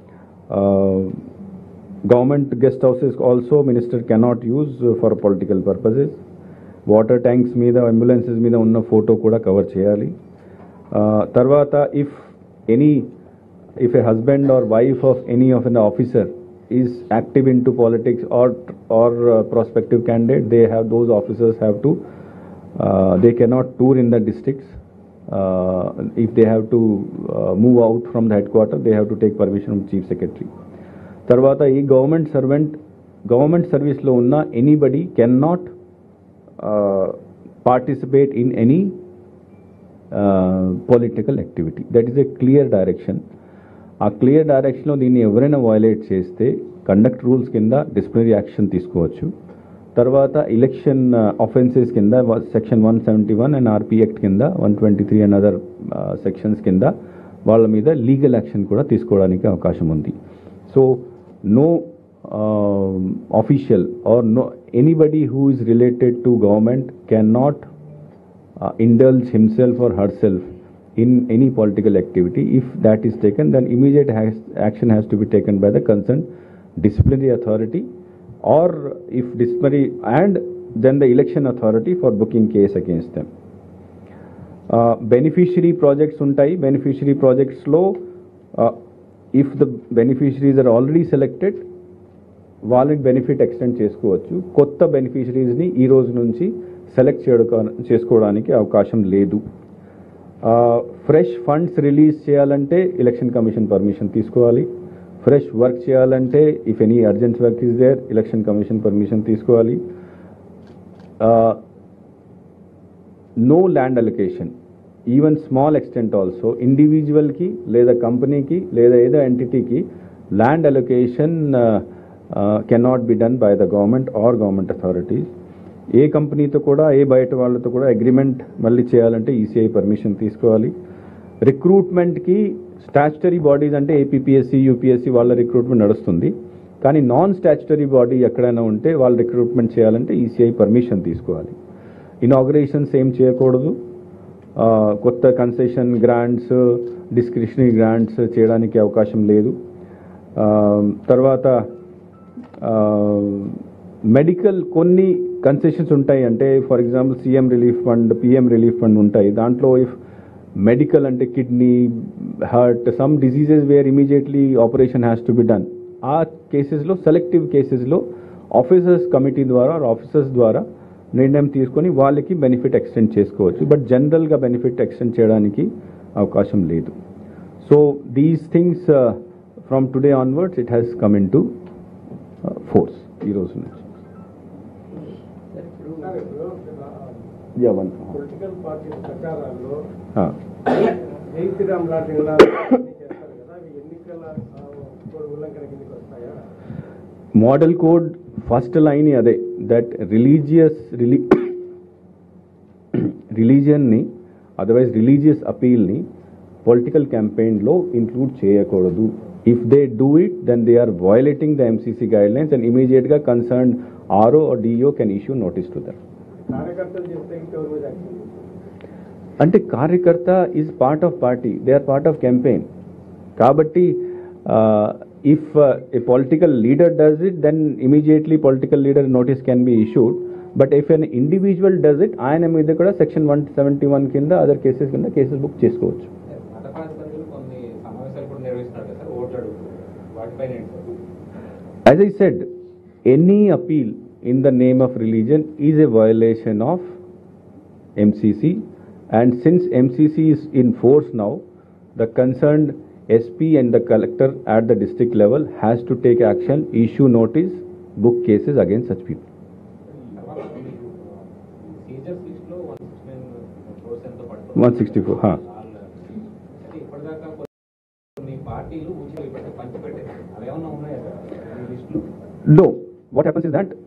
government guest houses also minister cannot use for political purposes water tanks మీద ambulances మీద ఉన్న photo కూడా cover చేయాలి Uh, తర్వాత if any if a husband or wife of any of an officer is active in to politics or or prospective candidate they have those officers have to they cannot tour in the districts if they have to move out from the headquarter they have to take permission from chief secretary తర్వాత ఈ government servant government సర్వీస్లో ఉన్న anybody can not participate in any political activity that is a clear direction ఆ clear డైరెక్షన్లో దీన్ని ఎవరైనా violate చేస్తే conduct rules కింద డిసిప్లినరీ యాక్షన్ తీసుకోవచ్చు తర్వాత ఎలక్షన్ ఆఫెన్సెస్ కింద section one seventy one and RP act కింద one twenty three and other sections కింద వాళ్ళ మీద లీగల్ యాక్షన్ కూడా తీసుకోవడానికి అవకాశం ఉంది so no official or no anybody who is related to government can not uh, indulge himself or herself in any political activity. If that is taken, then immediate has, action has to be taken by the concerned disciplinary authority or if disciplinary and then the election authority for booking case against them. Beneficiary projects ఉంటాయి beneficiary ప్రాజెక్ట్స్లో if the beneficiaries are already selected వాళ్ళకి benefit extend చేసుకోవచ్చు కొత్త బెనిఫిషరీస్ని ఈ రోజు నుంచి select చేయడం చేసుకోవడానికి అవకాశం లేదు ఫ్రెష్ ఫండ్స్ రిలీజ్ చేయాలంటే ఎలక్షన్ కమిషన్ పర్మిషన్ తీసుకోవాలి ఫ్రెష్ వర్క్ చేయాలంటే if any urgent work is there election commission permission తీసుకోవాలి no land allocation even small extent also ఇండివిజువల్కి లేదా కంపెనీకి లేదా ఏదో ఎంటిటీకి land allocation cannot be done by the government or government authorities ఏ కంపెనీతో కూడా ఏ బయట వాళ్ళతో కూడా అగ్రిమెంట్ మళ్ళీ చేయాలంటే ఈసీఐ పర్మిషన్ తీసుకోవాలి రిక్రూట్మెంట్కి స్టాచ్యుటరీ బాడీస్ అంటే ఏపీపీఎస్సీ యూపీఎస్సీ వాళ్ళ రిక్రూట్మెంట్ నడుస్తుంది కానీ నాన్ స్టాచ్యుటరీ బాడీ ఎక్కడైనా ఉంటే వాళ్ళు రిక్రూట్మెంట్ చేయాలంటే ఈసీఐ పర్మిషన్ తీసుకోవాలి ఇనాగ్రేషన్స్ ఏం చేయకూడదు ఆ, కొత్త కన్సెషన్ గ్రాంట్స్ డిస్క్రిషనరీ గ్రాంట్స్ చేయడానికి అవకాశం లేదు ఆ, తర్వాత మెడికల్ కొన్ని కన్సెషన్స్ ఉంటాయి అంటే for example CM relief fund PM relief fund ఉంటాయి దాంట్లో ఇఫ్ మెడికల్ అంటే kidney heart some diseases where immediately operation has to be done ఆ కేసెస్లో సెలెక్టివ్ కేసెస్లో ఆఫీసర్స్ కమిటీ ద్వారా ఆఫీసర్స్ ద్వారా నిర్ణయం తీసుకొని వాళ్ళకి బెనిఫిట్ ఎక్స్టెండ్ చేసుకోవచ్చు బట్ జనరల్గా బెనిఫిట్ ఎక్స్టెండ్ చేయడానికి అవకాశం లేదు so these things from today onwards it has come in to force ఈ రోజు నుంచి Yeah, one. పొలిటికల్ పార్టీ ప్రచారాల్లో Ah. జై శ్రీరామ్ లాంటి నినాదాలు అన్నీ చేస్తారు కదా అవి ఎన్నికల ఆ, కోడ్ ఉల్లంఘన కిందకి వస్తాయా మోడల్ కోడ్ ఫస్ట్ లైన్ అదే దట్ రిలీజియస్ రిలీ రిలీజియన్ని అదర్వైజ్ రిలీజియస్ అపీల్ని పొలిటికల్ క్యాంపెయిన్లో ఇంక్లూడ్ చేయకూడదు if they do it then they are violating the MCC guidelines and ఇమీడియట్గా concern RO or DO can issue notice to them కార్యకర్తలు చేస్తే ఇంకెవరి మీద యాక్షన్ అంటే కార్యకర్త is part of party they are part of campaign కాబట్టి if uh, a political leader does it, then immediately political leader notice can be issued. But if an individual does it, ఆయన మీద కూడా section one seventy one కింద other cases కింద cases book చేసుకోవచ్చు మత ప్రాతిపదికన కొన్ని సమావేశాలు కూడా నిర్వహిస్తున్నారు కదా సార్ ఓట్లు అడుగుతూ వాటిపైన ఏంటి sir As I said, any appeal in the name of religion is a violation of MCC, and since MCC is in force now, the concerned SP and the collector at the district level has to take action, issue notice, book cases against such people. తర్వాత మీకు seizures list లో one sixty nine crores ఎంతో పడుతుంది 164, huh. అయితే ఇప్పటిదాకా కొన్ని పార్టీలు ఉచిత ఇప్పటికే పంచిపెట్టారు అవి ఏమన్నా ఉన్నాయా సార్ ఈ లిస్టులో No, what happens is that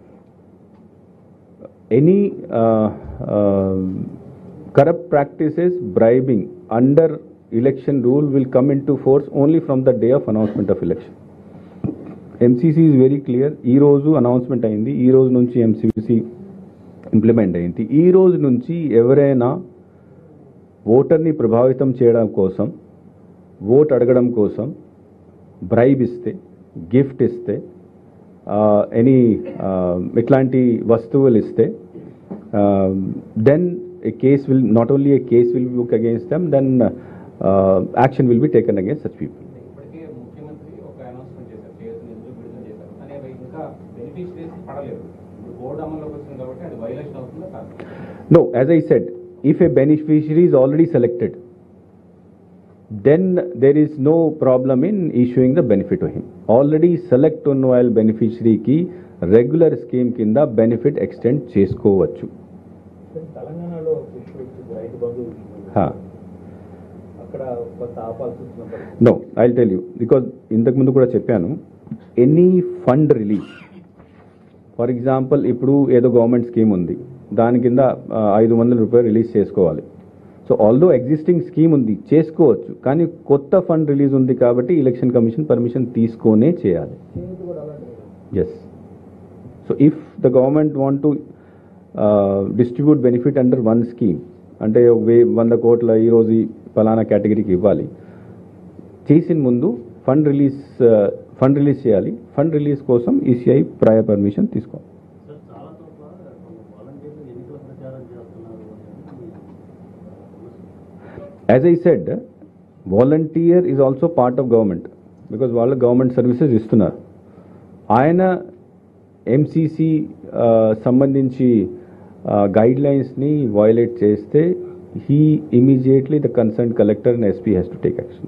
any uh, uh, corrupt practices, bribing under election rule will come into force only from the day of announcement of election. MCC is very clear ఈ రోజు announcement అయింది ఈ రోజు నుంచి MCC implement అయింది ఈ రోజు నుంచి ఎవరైనా ఓటర్ని ప్రభావితం చేయడం కోసం ఓట్ అడగడం కోసం బ్రైబ్ ఇస్తే గిఫ్ట్ ఇస్తే ఎనీ ఇట్లాంటి వస్తువులు ఇస్తే then a case will not only a case will book against them then action will be taken against such people ఇప్పటికే ముఖ్యమంత్రి ఒక అనౌన్స్మెంట్ చేశారు చేసిన నిధులు విడుదల చేశారు కానీ అవి ఇంకా బెనిఫిషరీస్ పడలేదు ఇప్పుడు బోర్డు అమల్లోకి వచ్చింది కాబట్టి అది వైలేషన్ అవుతుందా కాదు No, as I said, if a beneficiary is already selected, then there is no problem in issuing the benefit to him. Already select on while beneficiary కి రెగ్యులర్ స్కీమ్ కింద బెనిఫిట్ ఎక్స్టెండ్ చేసుకోవచ్చు తెలంగాణలో issue వచ్చింది రైతు బంధు issue. హా. అక్కడ కొంత ఆపాల్సి వచ్చిన పరిస్థితి no I tell you because ఇంతకుముందు కూడా చెప్పాను any fund release for example ఇప్పుడు ఏదో గవర్నమెంట్ స్కీమ్ ఉంది దాని కింద ఆ, ఐదు వందల రూపాయలు రిలీజ్ చేసుకోవాలి సో ఆల్దో ఎగ్జిస్టింగ్ స్కీమ్ ఉంది చేసుకోవచ్చు కానీ కొత్త ఫండ్ రిలీజ్ ఉంది కాబట్టి ఎలక్షన్ కమిషన్ పర్మిషన్ తీసుకొనే చేయాలి చేనేత కూడా అలాంటిది yes so if the government want to distribute benefit under one scheme అంటే ఒక వే వంద కోట్ల ఈరోజు ఈ ఫలానా కేటగిరీకి ఇవ్వాలి చేసిన ముందు ఫండ్ రిలీజ్ ఫండ్ రిలీజ్ చేయాలి ఫండ్ రిలీజ్ కోసం ఈసీఐ ప్రయర్ పర్మిషన్ తీసుకోవాలి సార్ చాలా చోట్ల వాలంటీర్లు ఎన్నికల ప్రచారం చేస్తున్నారు అని as I said volunteer is also part of government because వాళ్ళు గవర్నమెంట్ సర్వీసెస్ ఇస్తున్నారు ఆయన ఎంసీసీ సంబంధించి గైడ్ లైన్స్ని వయలేట్ చేస్తే he immediately the concern collector and SP has to take action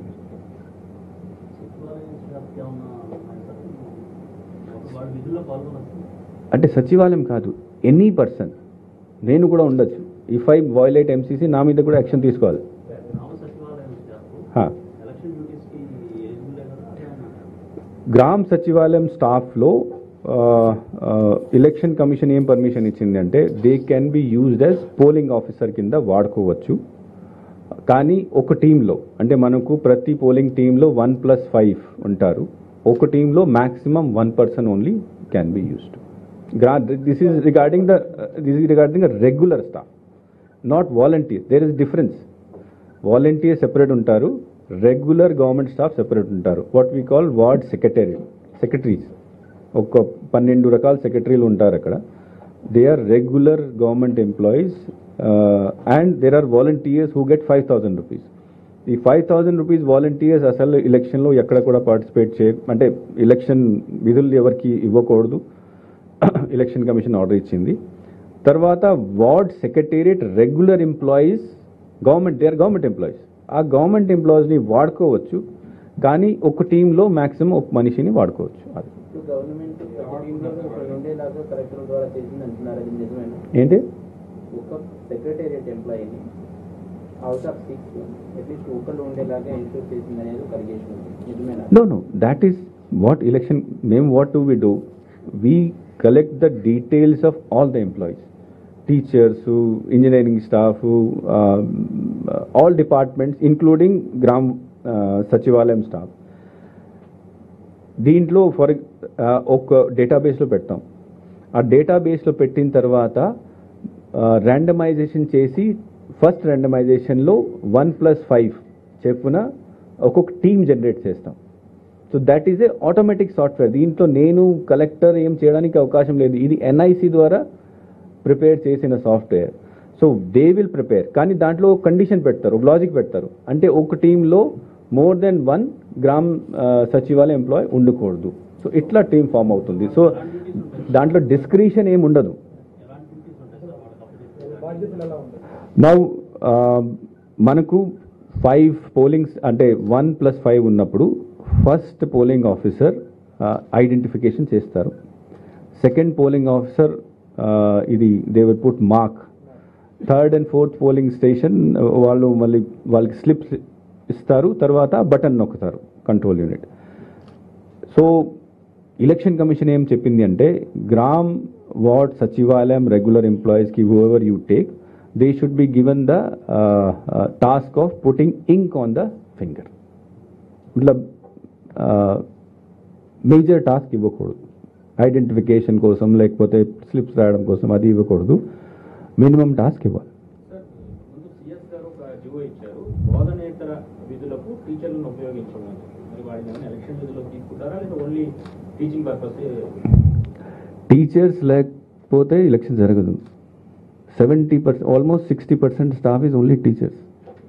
సచివాలయం వ్యాప్తి ఏమన్నా ఉన్నాయి సార్ వాడు విధుల్లో పాల్గొనచ్చు అంటే సచివాలయం కాదు ఎనీ పర్సన్ నేను కూడా ఉండొచ్చు ఇఫ్ ఐ వయలేట్ ఎంసీసీ నా మీద కూడా యాక్షన్ తీసుకోవాలి గ్రామ సచివాలయం స్టాఫ్ హా. ఎలక్షన్ డ్యూటీస్కి ఎలిజిబుల్ కదా అదేమన్నా గ్రామ్ సచివాలయం స్టాఫ్లో ఎలక్షన్ కమిషన్ ఏం పర్మిషన్ ఇచ్చింది అంటే they can be used as polling officer కింద వాడుకోవచ్చు కానీ ఒక టీంలో అంటే మనకు ప్రతి పోలింగ్ టీంలో వన్ ప్లస్ ఫైవ్ ఉంటారు ఒక టీంలో maximum one person only can be used గ్రా this is regarding the this is regarding the regular staff not volunteer there is difference volunteer separate ఉంటారు రెగ్యులర్ గవర్నమెంట్ స్టాఫ్ సెపరేట్ ఉంటారు what we call ward secretary secretaries ఒక పన్నెండు రకాల సెక్రటరీలు ఉంటారు అక్కడ they are regular government employees and there are volunteers who get five thousand rupees ఈ five thousand rupees volunteers అసలు ఎలక్షన్లో ఎక్కడ కూడా పార్టిసిపేట్ చేయ అంటే ఎలక్షన్ విధులు ఎవరికి ఇవ్వకూడదు ఎలక్షన్ కమిషన్ ఆర్డర్ ఇచ్చింది తర్వాత ward secretariat regular employees government they are government employees ఆ గవర్నమెంట్ ఎంప్లాయీస్ని వాడుకోవచ్చు కానీ ఒక టీంలో మ్యాక్సిమం ఒక మనిషిని వాడుకోవచ్చు అది గవర్నమెంట్ ఒక టీంలో ఒకరు ఉండేలాగా కలెక్టర్ ద్వారా చేసింది అంటున్నారు అది నిజమేనా ఏంటి ఒక సెక్రటేరియట్ ఎంప్లాయీని అవుట్ ఆఫ్ సిక్స్ అట్లీస్ట్ ఒకళ్ళు ఉండేలాగా ఇన్షూర్ చేసింది అనేది ఒక అలిగేషన్ ఉంది నిజమేనా No, no. That is what election, ma'am, what do we do? We collect the details of all the employees. Teachers, who, engineering staff, who, um, uh, all departments, including Gram uh, Sachivalayam staff. దీంట్లో for ఒక డేటాబేస్లో పెడతాం ఆ డేటాబేస్లో పెట్టిన తర్వాత randomization చేసి first ర్యాండమైజేషన్లో వన్ ప్లస్ ఫైవ్ చెప్పున ఒక్కొక్క టీం జనరేట్ చేస్తాం so that is a automatic software దీంట్లో నేను కలెక్టర్ ఏం చేయడానికి అవకాశం లేదు ఇది ఎన్ఐసి ద్వారా ప్రిపేర్ చేసిన software so they will prepare కానీ దాంట్లో ఒక కండిషన్ పెడతారు ఒక లాజిక్ పెడతారు అంటే ఒక టీంలో మోర్ దెన్ వన్ గ్రామ్ ఆ, సచివాలయ ఎంప్లాయ్ ఉండకూడదు సో ఇట్లా టీం ఫామ్ అవుతుంది సో దాంట్లో డిస్క్రిషన్ ఏమి ఉండదు నౌ మనకు ఫైవ్ పోలింగ్స్ అంటే వన్ ప్లస్ ఫైవ్ ఉన్నప్పుడు ఫస్ట్ పోలింగ్ ఆఫీసర్ ఐడెంటిఫికేషన్ చేస్తారు సెకండ్ పోలింగ్ ఆఫీసర్ ఇది they will put mark third and fourth polling station వాళ్ళు మళ్ళీ వాళ్ళకి స్లిప్స్ ఇస్తారు తర్వాత బటన్ నొక్కుతారు control unit so election commission ఏం చెప్పింది అంటే గ్రామ్ వార్డ్ సచివాలయం రెగ్యులర్ ఎంప్లాయీస్కి whoever you take they should be given the task of putting ink on the finger మతలబ్ మేజర్ టాస్క్ ఇవ్వకూడదు ఐడెంటిఫికేషన్ కోసం లేకపోతే స్లిప్స్ రాయడం కోసం అది ఇవ్వకూడదు మినిమం టాస్క్ ఇవ్వాలి సార్ ముందు సిఎస్ గారు ఒక జివో ఇచ్చారు బోధనేతర విధులకు టీచర్లను ఉపయోగించమని మరి వాడిని ఏమైనా ఎలక్షన్ విధులకు తీసుకుంటారా లేదా ఓన్లీ టీచింగ్ పర్పస్ టీచర్స్ లేకపోతే ఎలక్షన్ జరగదు seventy percent almost sixty percent staff is only teachers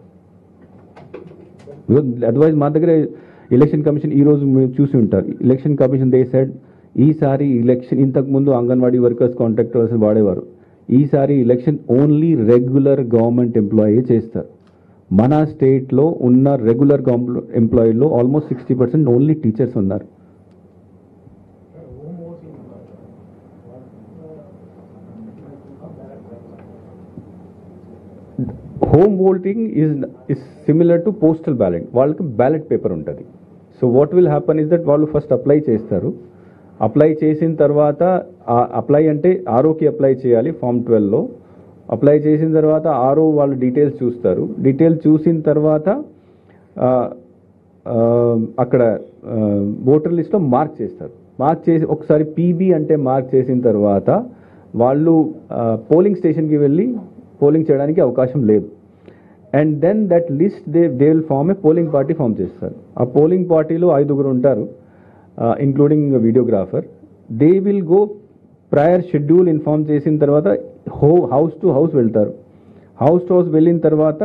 otherwise మా దగ్గర ఎలక్షన్ కమిషన్ ఈ రోజు మీరు చూసి ఉంటారు ఎలక్షన్ కమిషన్ దే సెడ్ ఈసారి ఎలక్షన్ ఇంతకు ముందు అంగన్వాడీ వర్కర్స్ కాంట్రాక్టర్స్ వాడేవారు ఈసారి election only regular government employee చేస్తారు మన స్టేట్లో ఉన్న రెగ్యులర్ ఎంప్లాయీలో almost sixty percent only teachers ఉన్నారు home voting is is similar to postal ballot వాళ్ళకి బ్యాలెట్ పేపర్ ఉంటుంది so what will happen is that వాళ్ళు ఫస్ట్ అప్లై చేస్తారు అప్లై చేసిన తర్వాత అప్లై అంటే ఆరోకి అప్లై చేయాలి ఫామ్ ట్వెల్వ్లో అప్లై చేసిన తర్వాత ఆరో వాళ్ళ డీటెయిల్స్ చూస్తారు డీటెయిల్స్ చూసిన తర్వాత ఆ, ఆ, అక్కడ ఓటర్ లిస్ట్లో మార్క్ చేస్తారు మార్క్ చేసి ఒకసారి పీబీ అంటే మార్క్ చేసిన తర్వాత వాళ్ళు పోలింగ్ స్టేషన్కి వెళ్ళి పోలింగ్ చేయడానికి అవకాశం లేదు and then that list they they will form a polling party form చేస్తారు ఆ పోలింగ్ పార్టీలో ఐదుగురు ఉంటారు including videographer they will go prior schedule inform చేసిన తర్వాత హో హౌస్ టు హౌస్ వెళ్తారు హౌస్ టు హౌస్ వెళ్ళిన తర్వాత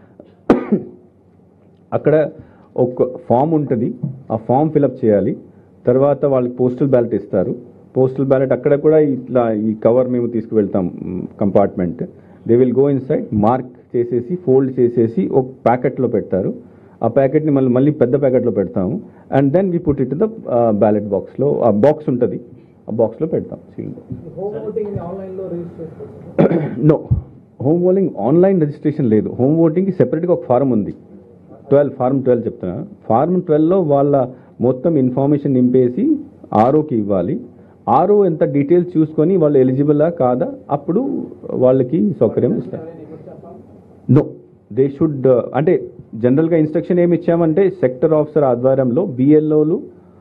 అక్కడ ఒక ఫామ్ ఉంటుంది ఆ ఫామ్ ఫిలప్ చేయాలి తర్వాత వాళ్ళకి పోస్టల్ బ్యాలెట్ ఇస్తారు పోస్టల్ బ్యాలెట్ అక్కడ కూడా ఇట్లా ఈ కవర్ మేము తీసుకువెళ్తాం compartment they will go inside mark చేసేసి ఫోల్డ్ చేసేసి ఒక ప్యాకెట్లో పెడతారు ఆ ప్యాకెట్ని మళ్ళీ మళ్ళీ పెద్ద ప్యాకెట్లో పెడతాము and then we put it the ballot బాక్స్లో ఆ బాక్స్ ఉంటుంది ఆ బాక్స్లో పెడతాం సీల్ హోమ్ ఓటింగ్ ఆన్లైన్ లో రిజిస్టర్ చేసుకోవచ్చు no home voting online registration లేదు హోమ్ ఓటింగ్కి సెపరేట్గా ఒక ఫారం ఉంది ట్వెల్వ్ ఫార్మ్ ట్వెల్వ్ చెప్తున్నా ఫార్మ్ ట్వెల్వ్లో వాళ్ళ మొత్తం ఇన్ఫర్మేషన్ నింపేసి ఆరోకి ఇవ్వాలి ఆరో ఎంత డీటెయిల్స్ చూసుకొని వాళ్ళు ఎలిజిబులా కాదా అప్పుడు వాళ్ళకి సౌకర్యం ఇస్తారు నో దే షుడ్ అంటే జనరల్గా ఇన్స్ట్రక్షన్ ఏమి ఇచ్చామంటే సెక్టర్ ఆఫీసర్ ఆధ్వర్యంలో బిఎల్ఓలు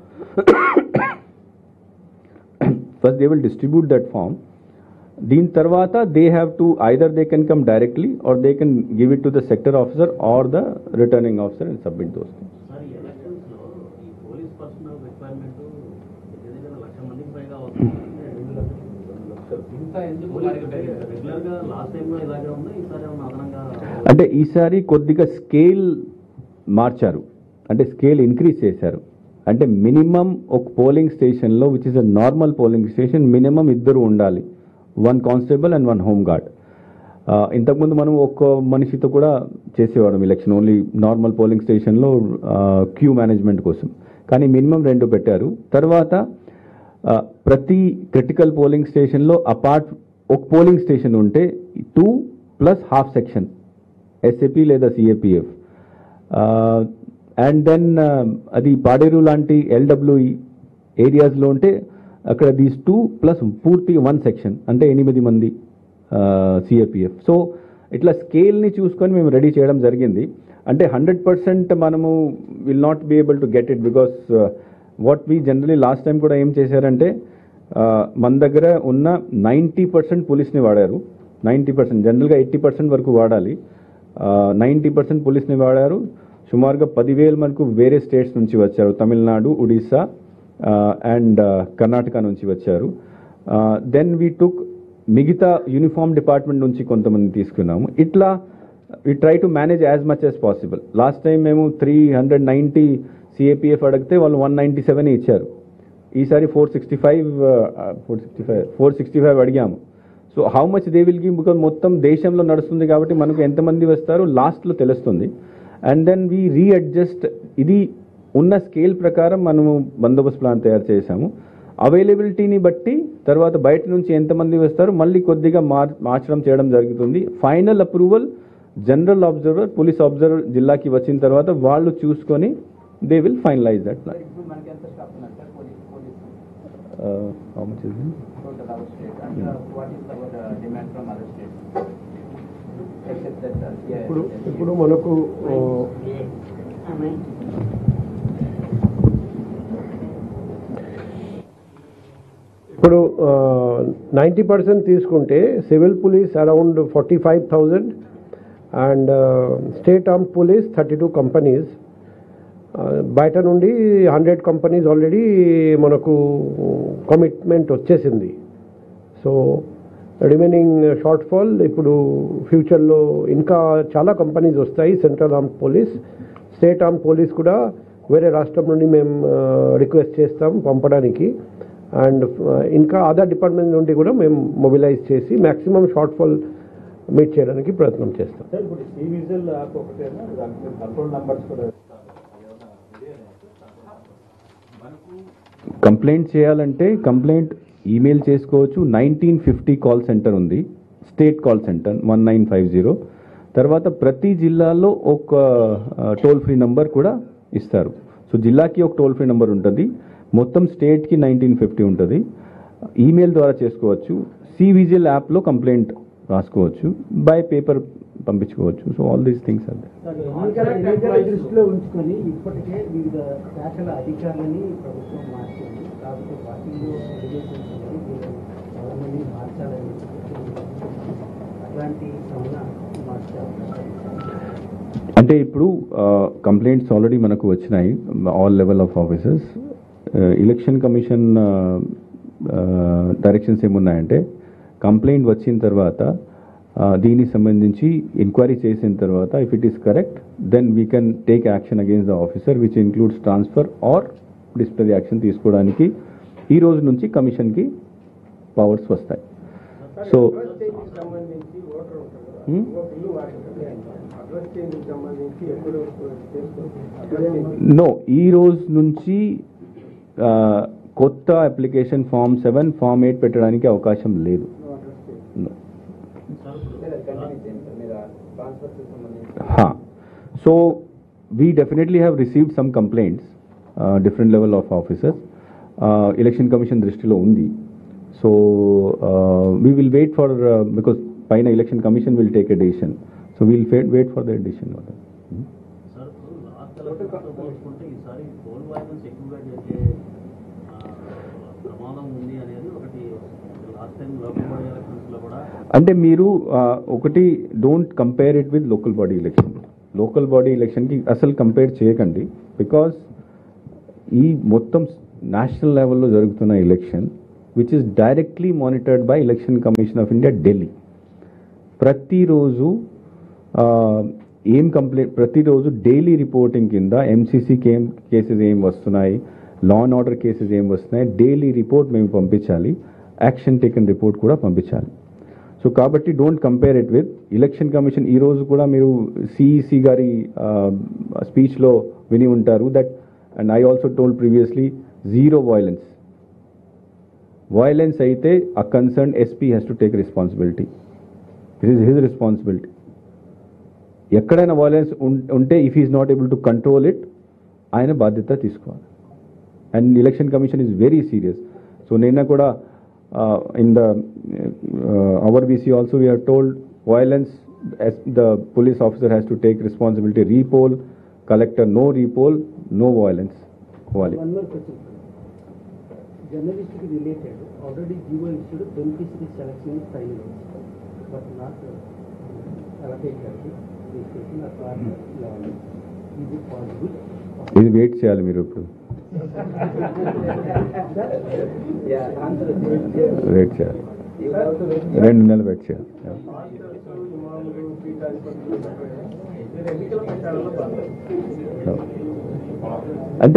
first they will distribute that form దీని తర్వాత they have to either they can come directly or they can give it to the sector officer or the returning officer and submit those sir ఈ elections లో ఈ police personnel requirement ఏదైనా లక్ష మందికి పైగా అవుతుంది ఇంత ఎందుకు వారికి పెరిగింది? రెగ్యులర్ గా లాస్ట్ టైం లో ఇలాగే ఉందా ఈసారి ఏమన్నా అదనంగా అంటే ఈసారి కొద్దిగా స్కేల్ మార్చారు అంటే స్కేల్ ఇంక్రీజ్ చేశారు అంటే మినిమం ఒక పోలింగ్ స్టేషన్లో which is a normal polling station minimum ఇద్దరు ఉండాలి one constable and one home guard ఇంతకుముందు మనం ఒక్క మనిషితో కూడా చేసేవాళ్ళం ఎలక్షన్ ఓన్లీ నార్మల్ పోలింగ్ స్టేషన్లో క్యూ మేనేజ్మెంట్ కోసం కానీ మినిమం రెండు పెట్టారు తర్వాత ఆ, ప్రతి క్రిటికల్ పోలింగ్ స్టేషన్లో అపార్ట్ ఒక పోలింగ్ స్టేషన్ ఉంటే two plus half section SAP లేదా సిఏపిఎఫ్ అండ్ దెన్ అది పాడేరు లాంటి ఎల్డబ్ల్యూఈ ఏరియాస్లో ఉంటే అక్కడ దీస్ టూ ప్లస్ పూర్తి వన్ సెక్షన్ అంటే ఎనిమిది మంది సిఏపిఎఫ్ సో ఇట్లా స్కేల్ని చూసుకొని మేము రెడీ చేయడం జరిగింది అంటే హండ్రెడ్ పర్సెంట్ మనము will not be able to get it because what we generally last time కూడా ఏం చేశారంటే uh, మన దగ్గర ఉన్న నైంటీ పర్సెంట్ పోలీస్ని వాడారు నైంటీ పర్సెంట్ జనరల్గా ఎయిటీ పర్సెంట్ వరకు వాడాలి నైంటీ పర్సెంట్ పోలీస్ని వాడారు సుమారుగా పదివేల మనకు వేరే స్టేట్స్ నుంచి వచ్చారు తమిళనాడు ఒడిస్సా అండ్ కర్ణాటక నుంచి వచ్చారు దెన్ వీ టుక్ మిగతా యూనిఫామ్ డిపార్ట్మెంట్ నుంచి కొంతమంది తీసుకున్నాము ఇట్లా we try to manage as much as possible last time మేము త్రీ హండ్రెడ్ నైంటీ సిఏపిఎఫ్ అడిగితే వాళ్ళు వన్ నైంటీ సెవెన్ ఇచ్చారు ఈసారి four sixty five four sixty five four sixty five అడిగాము so how much they will give because మొత్తం దేశంలో నడుస్తుంది కాబట్టి మనకు ఎంతమంది వస్తారో లాస్ట్లో తెలుస్తుంది అండ్ దెన్ వీ రీఅడ్జస్ట్ ఇది ఉన్న స్కేల్ ప్రకారం మనము బందోబస్తు ప్లాన్ తయారు చేశాము అవైలబిలిటీని బట్టి తర్వాత బయట నుంచి ఎంతమంది వస్తారో మళ్ళీ కొద్దిగా మార్ మార్చడం చేయడం జరుగుతుంది final approval general observer police observer జిల్లాకి వచ్చిన తర్వాత వాళ్ళు చూసుకొని they will finalize that plan ఇప్పుడు మనకి ఎంత స్టాఫ్ ఉన్నారు sir police police how much is total our state and what is our demand from other state except that ఇప్పుడు ఇప్పుడు మనకు ఆ, ఇప్పుడు నైంటీ పర్సెంట్ తీసుకుంటే civil police around forty five thousand and state arm police thirty two companies బయట నుండి hundred companies already మనకు commitment వచ్చేసింది సో రిమైనింగ్ షార్ట్ ఫాల్ ఇప్పుడు ఫ్యూచర్లో ఇంకా చాలా కంపెనీస్ వస్తాయి central arm police state arm police కూడా వేరే రాష్ట్రం నుండి మేము రిక్వెస్ట్ చేస్తాం పంపడానికి అండ్ ఇంకా అదర్ డిపార్ట్మెంట్ నుండి కూడా మేము మొబిలైజ్ చేసి మ్యాక్సిమం షార్ట్ ఫాల్ మీట్ చేయడానికి ప్రయత్నం చేస్తాం సార్ ఇప్పుడు సి విజిల్ యాప్ ఒకటేనా దాంట్లో కంట్రోల్ నెంబర్స్ కూడా కంప్లైంట్ చేయాలంటే కంప్లైంట్ ఈమెయిల్ చేసుకోవచ్చు నైన్టీన్ ఫిఫ్టీ కాల్ సెంటర్ ఉంది state call center one nine five zero తర్వాత ప్రతి జిల్లాలో ఒక టోల్ ఫ్రీ నంబర్ కూడా ఇస్తారు సో జిల్లాకి ఒక టోల్ ఫ్రీ నంబర్ ఉంటుంది మొత్తం స్టేట్కి నైన్టీన్ ఫిఫ్టీ ఉంటుంది ఈమెయిల్ ద్వారా చేసుకోవచ్చు సి విజిల్ యాప్లో కంప్లైంట్ రాసుకోవచ్చు బై పేపర్ పంపించుకోవచ్చు so all these things are ఎన్నికల దృష్టిలో ఉంచుకొని ఇప్పటికే వివిధ శాఖల అధికారులని ప్రభుత్వం మార్చింది కాకపోతే పార్టీలో రిలేషన్స్ అనేది వీళ్ళని చాలా మంది మార్చాలని అట్లాంటి సమన మార్చే అవకాశం ఉందా? అంటే ఇప్పుడు కంప్లైంట్స్ ఆల్రెడీ మనకు వచ్చినాయి all level of officers election commission directions ఏమున్నాయంటే కంప్లైంట్ వచ్చిన తర్వాత uh, దీనికి సంబంధించి ఎంక్వైరీ చేసిన తర్వాత if it is correct then we can take action against the officer which includes transfer or display action తీసుకోవడానికి ఈ రోజు నుంచి కమిషన్కి పవర్స్ వస్తాయి సో సంబంధించి ఓటర్ ఉంటారు కదా Hmm? ఒక బిల్లు వాడుతుంది అడ్రస్ చేంజ్ సంబంధించి ఎప్పుడు చేసుకోవచ్చు నో ఈ రోజు నుంచి ఆ, కొత్త application form seven form eight పెట్టడానికి అవకాశం లేదు No. కంటిన్యూ చేయండి సార్ మీరు ట్రాన్స్ఫర్ సంబంధించి Ha. So we definitely have received some complaints, uh, different level of officers. Uh, election commission దృష్టిలో ఉంది so we will wait for uh, because పైన election commission will take a decision so will wait for the decision sir ఇప్పుడు last ఎలక్షన్తో పోల్చుకుంటే ఈసారి pole వాయిదన్స్ ఎక్కువగా చేసే ఆ, ప్రమాదం ఉంది అనేది ఒకటి లాస్ట్ టైం లోకల్ బాడీ ఎలక్షన్స్లో కూడా అంటే మీరు ఆ, ఒకటి don't compare it with local body election local body ఎలక్షన్కి అసలు కంపేర్ చేయకండి బికాస్ ఈ మొత్తం నేషనల్ లెవెల్లో జరుగుతున్న election which is directly monitored by election commission of India Delhi ప్రతిరోజు ఆ, ఏం కంప్లైంట్ ప్రతిరోజు డైలీ రిపోర్టింగ్ కింద ఎంసీసీ కేమ్ కేసెస్ ఏం వస్తున్నాయి లా అండ్ ఆర్డర్ కేసెస్ ఏం వస్తున్నాయి డైలీ రిపోర్ట్ మేము పంపించాలి యాక్షన్ టేకన్ రిపోర్ట్ కూడా పంపించాలి సో కాబట్టి don't compare it with election commission ఈ రోజు కూడా మీరు సిఈసి గారి స్పీచ్లో విని ఉంటారు that and I also told previously zero violence violence అయితే ఆ concern SP has to take responsibility it is his responsibility ఎక్కడైనా వైలెన్స్ ఉంటే if is not able to control it ఆయన బాధ్యత తీసుకోవాలి and election commission is very serious so నిన్న కూడా in the our VC also we told violence the police officer has to take responsibility repoll collector no repoll no violence ఇవ్వాలి one more question జర్నలిస్ట్కి related already GO issued beneficiary selection final but not allocated registration of is it possible ఇది wait చేయాలి మీరు ఇప్పుడు wait చేయాలి రెండు నెలలు wait చేయాలి అంటే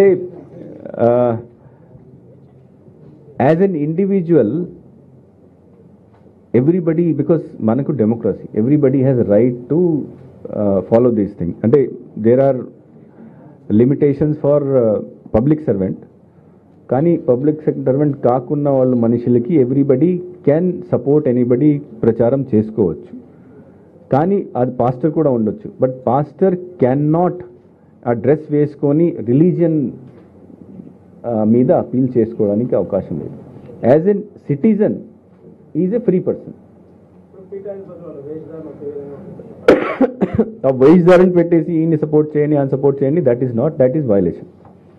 as an individual everybody because మనకు democracy everybody has right to follow these thing అంటే there are limitations for public servant కానీ పబ్లిక్ సర్వెంట్ కాకున్న వాళ్ళ మనుషులకి ఎవ్రీబడి క్యాన్ సపోర్ట్ ఎనీబడి ప్రచారం చేసుకోవచ్చు కానీ అది పాస్టర్ కూడా ఉండొచ్చు బట్ పాస్టర్ క్యాన్ నాట్ ఆ డ్రెస్ వేసుకొని రిలీజియన్ మీద అపీల్ చేసుకోవడానికి అవకాశం లేదు as an citizen is a free person ఆ వేషధారణ పెట్టేసి ఈయన్ని సపోర్ట్ చేయండి ఆయన సపోర్ట్ చేయండి that is not that is violation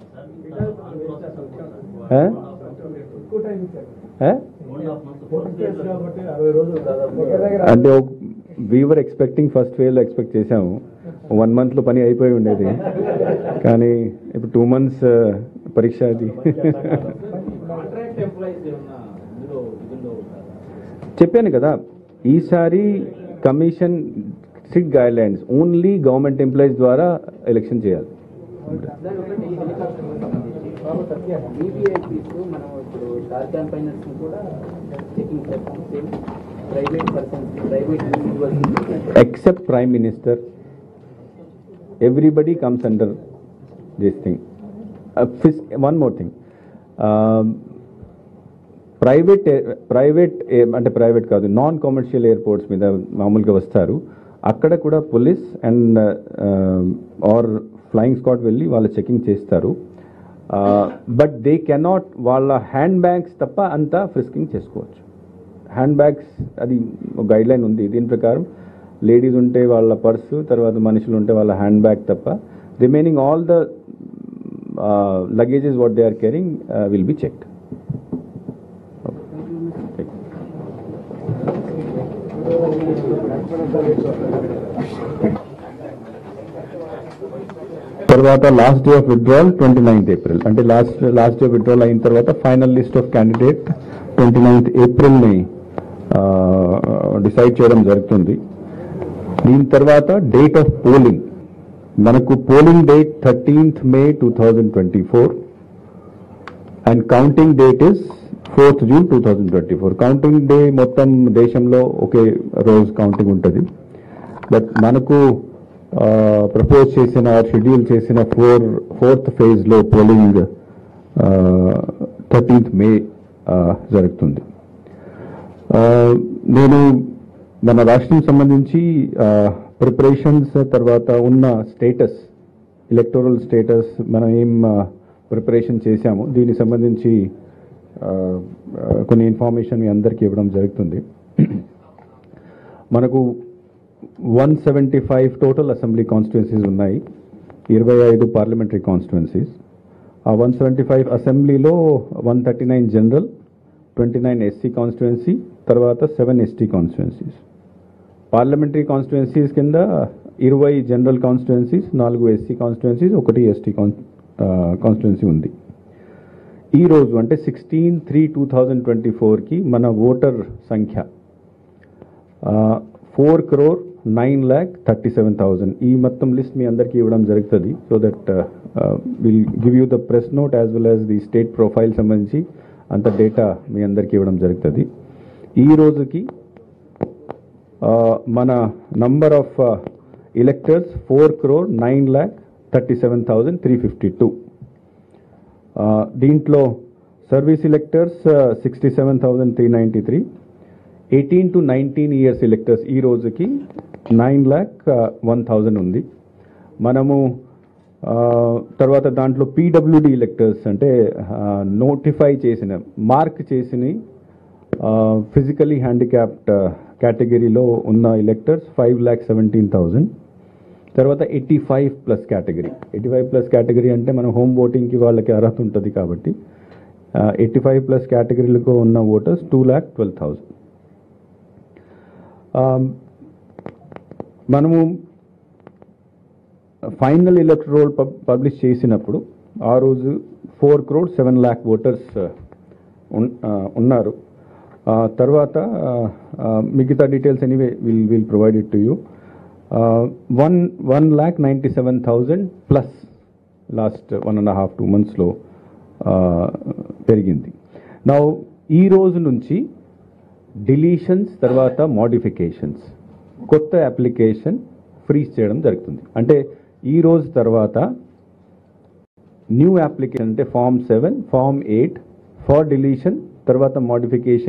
అంటే we were expecting first phase expect చేసాము వన్ మంత్లో పని అయిపోయి ఉండేది కానీ ఇప్పుడు టూ మంత్స్ పరీక్ష అది కాంట్రాక్ట్ ఎంప్లాయీస్ ఏమన్నా ఇందులో విధుల్లో ఉంటారా చెప్పాను కదా ఈసారి కమిషన్ సిక్ guidelines only government employees ద్వారా ఎలక్షన్ చేయాలి ఈవీఐపీస్ మనం ఇప్పుడు స్టార్ క్యాంపైనర్స్ కూడా చెకింగ్ చేస్తాం same private persons private individuals except prime minister everybody comes under this thing uh, fis- one more thing um, private private అంటే private కాదు non commercial airports మీద మామూలుగా వస్తారు అక్కడ కూడా police and or flying squad వెళ్ళి వాళ్ళు చెకింగ్ చేస్తారు బట్ దే కెనాట్ వాళ్ళ హ్యాండ్ బ్యాగ్స్ తప్ప అంతా ఫ్రిస్కింగ్ చేసుకోవచ్చు హ్యాండ్ బ్యాగ్స్ అది గైడ్ లైన్ ఉంది దీని ప్రకారం లేడీస్ ఉంటే వాళ్ళ పర్సు తర్వాత మనుషులు ఉంటే వాళ్ళ హ్యాండ్ బ్యాగ్ తప్ప remaining all the luggages what they are carrying will be checked తర్వాత last day of withdrawal twenty ninth April అంటే లాస్ట్ లాస్ట్ డే విత్డ్రాల్ అయిన తర్వాత final list of candidate twenty ninth ఏప్రిల్ని డిసైడ్ చేయడం జరుగుతుంది దీని తర్వాత డేట్ ఆఫ్ పోలింగ్ మనకు polling date thirteenth May two thousand twenty four and counting date is fourth June two thousand twenty four counting day మొత్తం దేశంలో ఒకే రోజు కౌంటింగ్ ఉంటుంది బట్ మనకు ప్రపోజ్ చేసిన షెడ్యూల్ చేసిన ఫోర్ ఫోర్త్ ఫేజ్లో పోలింగ్ థర్టీన్త్ మే జరుగుతుంది ఆ, నేను మన రాష్ట్రం సంబంధించి ప్రిపరేషన్స్ తర్వాత ఉన్న స్టేటస్ ఎలక్టోరల్ స్టేటస్ మనం ఏం ప్రిపరేషన్ చేశాము దీనికి సంబంధించి ఆ, ఆ, కొన్ని ఇన్ఫర్మేషన్ మీ అందరికీ ఇవ్వడం జరుగుతుంది మనకు one seventy five total assembly constituencies ఉన్నాయి ఇరవై ఐదు పార్లమెంటరీ కాన్స్టిట్యున్సీస్ ఆ వన్ సెవెంటీ ఫైవ్ అసెంబ్లీలో one thirty nine general twenty nine SC constituency తర్వాత seven ST constituencies parliamentary constituencies కింద ఇరవై జనరల్ కాన్స్టిట్యున్సీస్ నాలుగు ఎస్సీ కాన్స్టిట్యున్సీస్ ఒకటి ఎస్టీ కాన్స్టిట్యున్సీ ఉంది ఈ రోజు అంటే sixteen three two thousand twenty ఫోర్కి మన ఓటర్ సంఖ్య four crore nine lakh thirty seven thousand ఈ మొత్తం లిస్ట్ మీ అందరికీ ఇవ్వడం జరుగుతుంది so that will give you the press note as well as the state profile సంబంధించి అంత డేటా మీ అందరికీ ఇవ్వడం జరుగుతుంది ఈ రోజుకి ఆ, మన number of electors four crore nine lakh thirty seven thousand three fifty two దీంట్లో service electors sixty seven thousand three ninety three eighteen to nineteen years electors ఈ రోజుకి నైన్ ల్యాక్ వన్ థౌజండ్ ఉంది మనము ఆ, తర్వాత దాంట్లో పీడబ్ల్యూడి ఎలక్టర్స్ అంటే నోటిఫై చేసిన మార్క్ చేసిన ఫిజికలీ హ్యాండిక్యాప్డ్ కేటగిరీలో ఉన్న electors five lakh seventeen thousand తర్వాత eighty five plus category eighty five plus category అంటే మనం హోమ్ ఓటింగ్కి వాళ్ళకి అర్హత ఉంటుంది కాబట్టి ఎయిటీ ఫైవ్ ప్లస్ కేటగిరీలకు ఉన్న voters two lakh twelve thousand మనము ఫైనల్ ఎలక్ట్రోల్ పబ్లిష్ చేసినప్పుడు ఆ రోజు four crore seven lakh voters ఉన్నారు ఆ, తర్వాత ఆ, ఆ, మిగతా details anyway will will provide it to you one one lakh ninety seven thousand plus last one and half two మంత్స్లో పెరిగింది నా ఈ రోజు నుంచి డిలీషన్స్ తర్వాత మోడిఫికేషన్స్ కొత్త అప్లికేషన్ ఫ్రీజ్ చేయడం జరుగుతుంది అంటే ఈ రోజు తర్వాత న్యూ అప్లికేషన్ అంటే form seven form eight for deletion తర్వాత మోడిఫికేషన్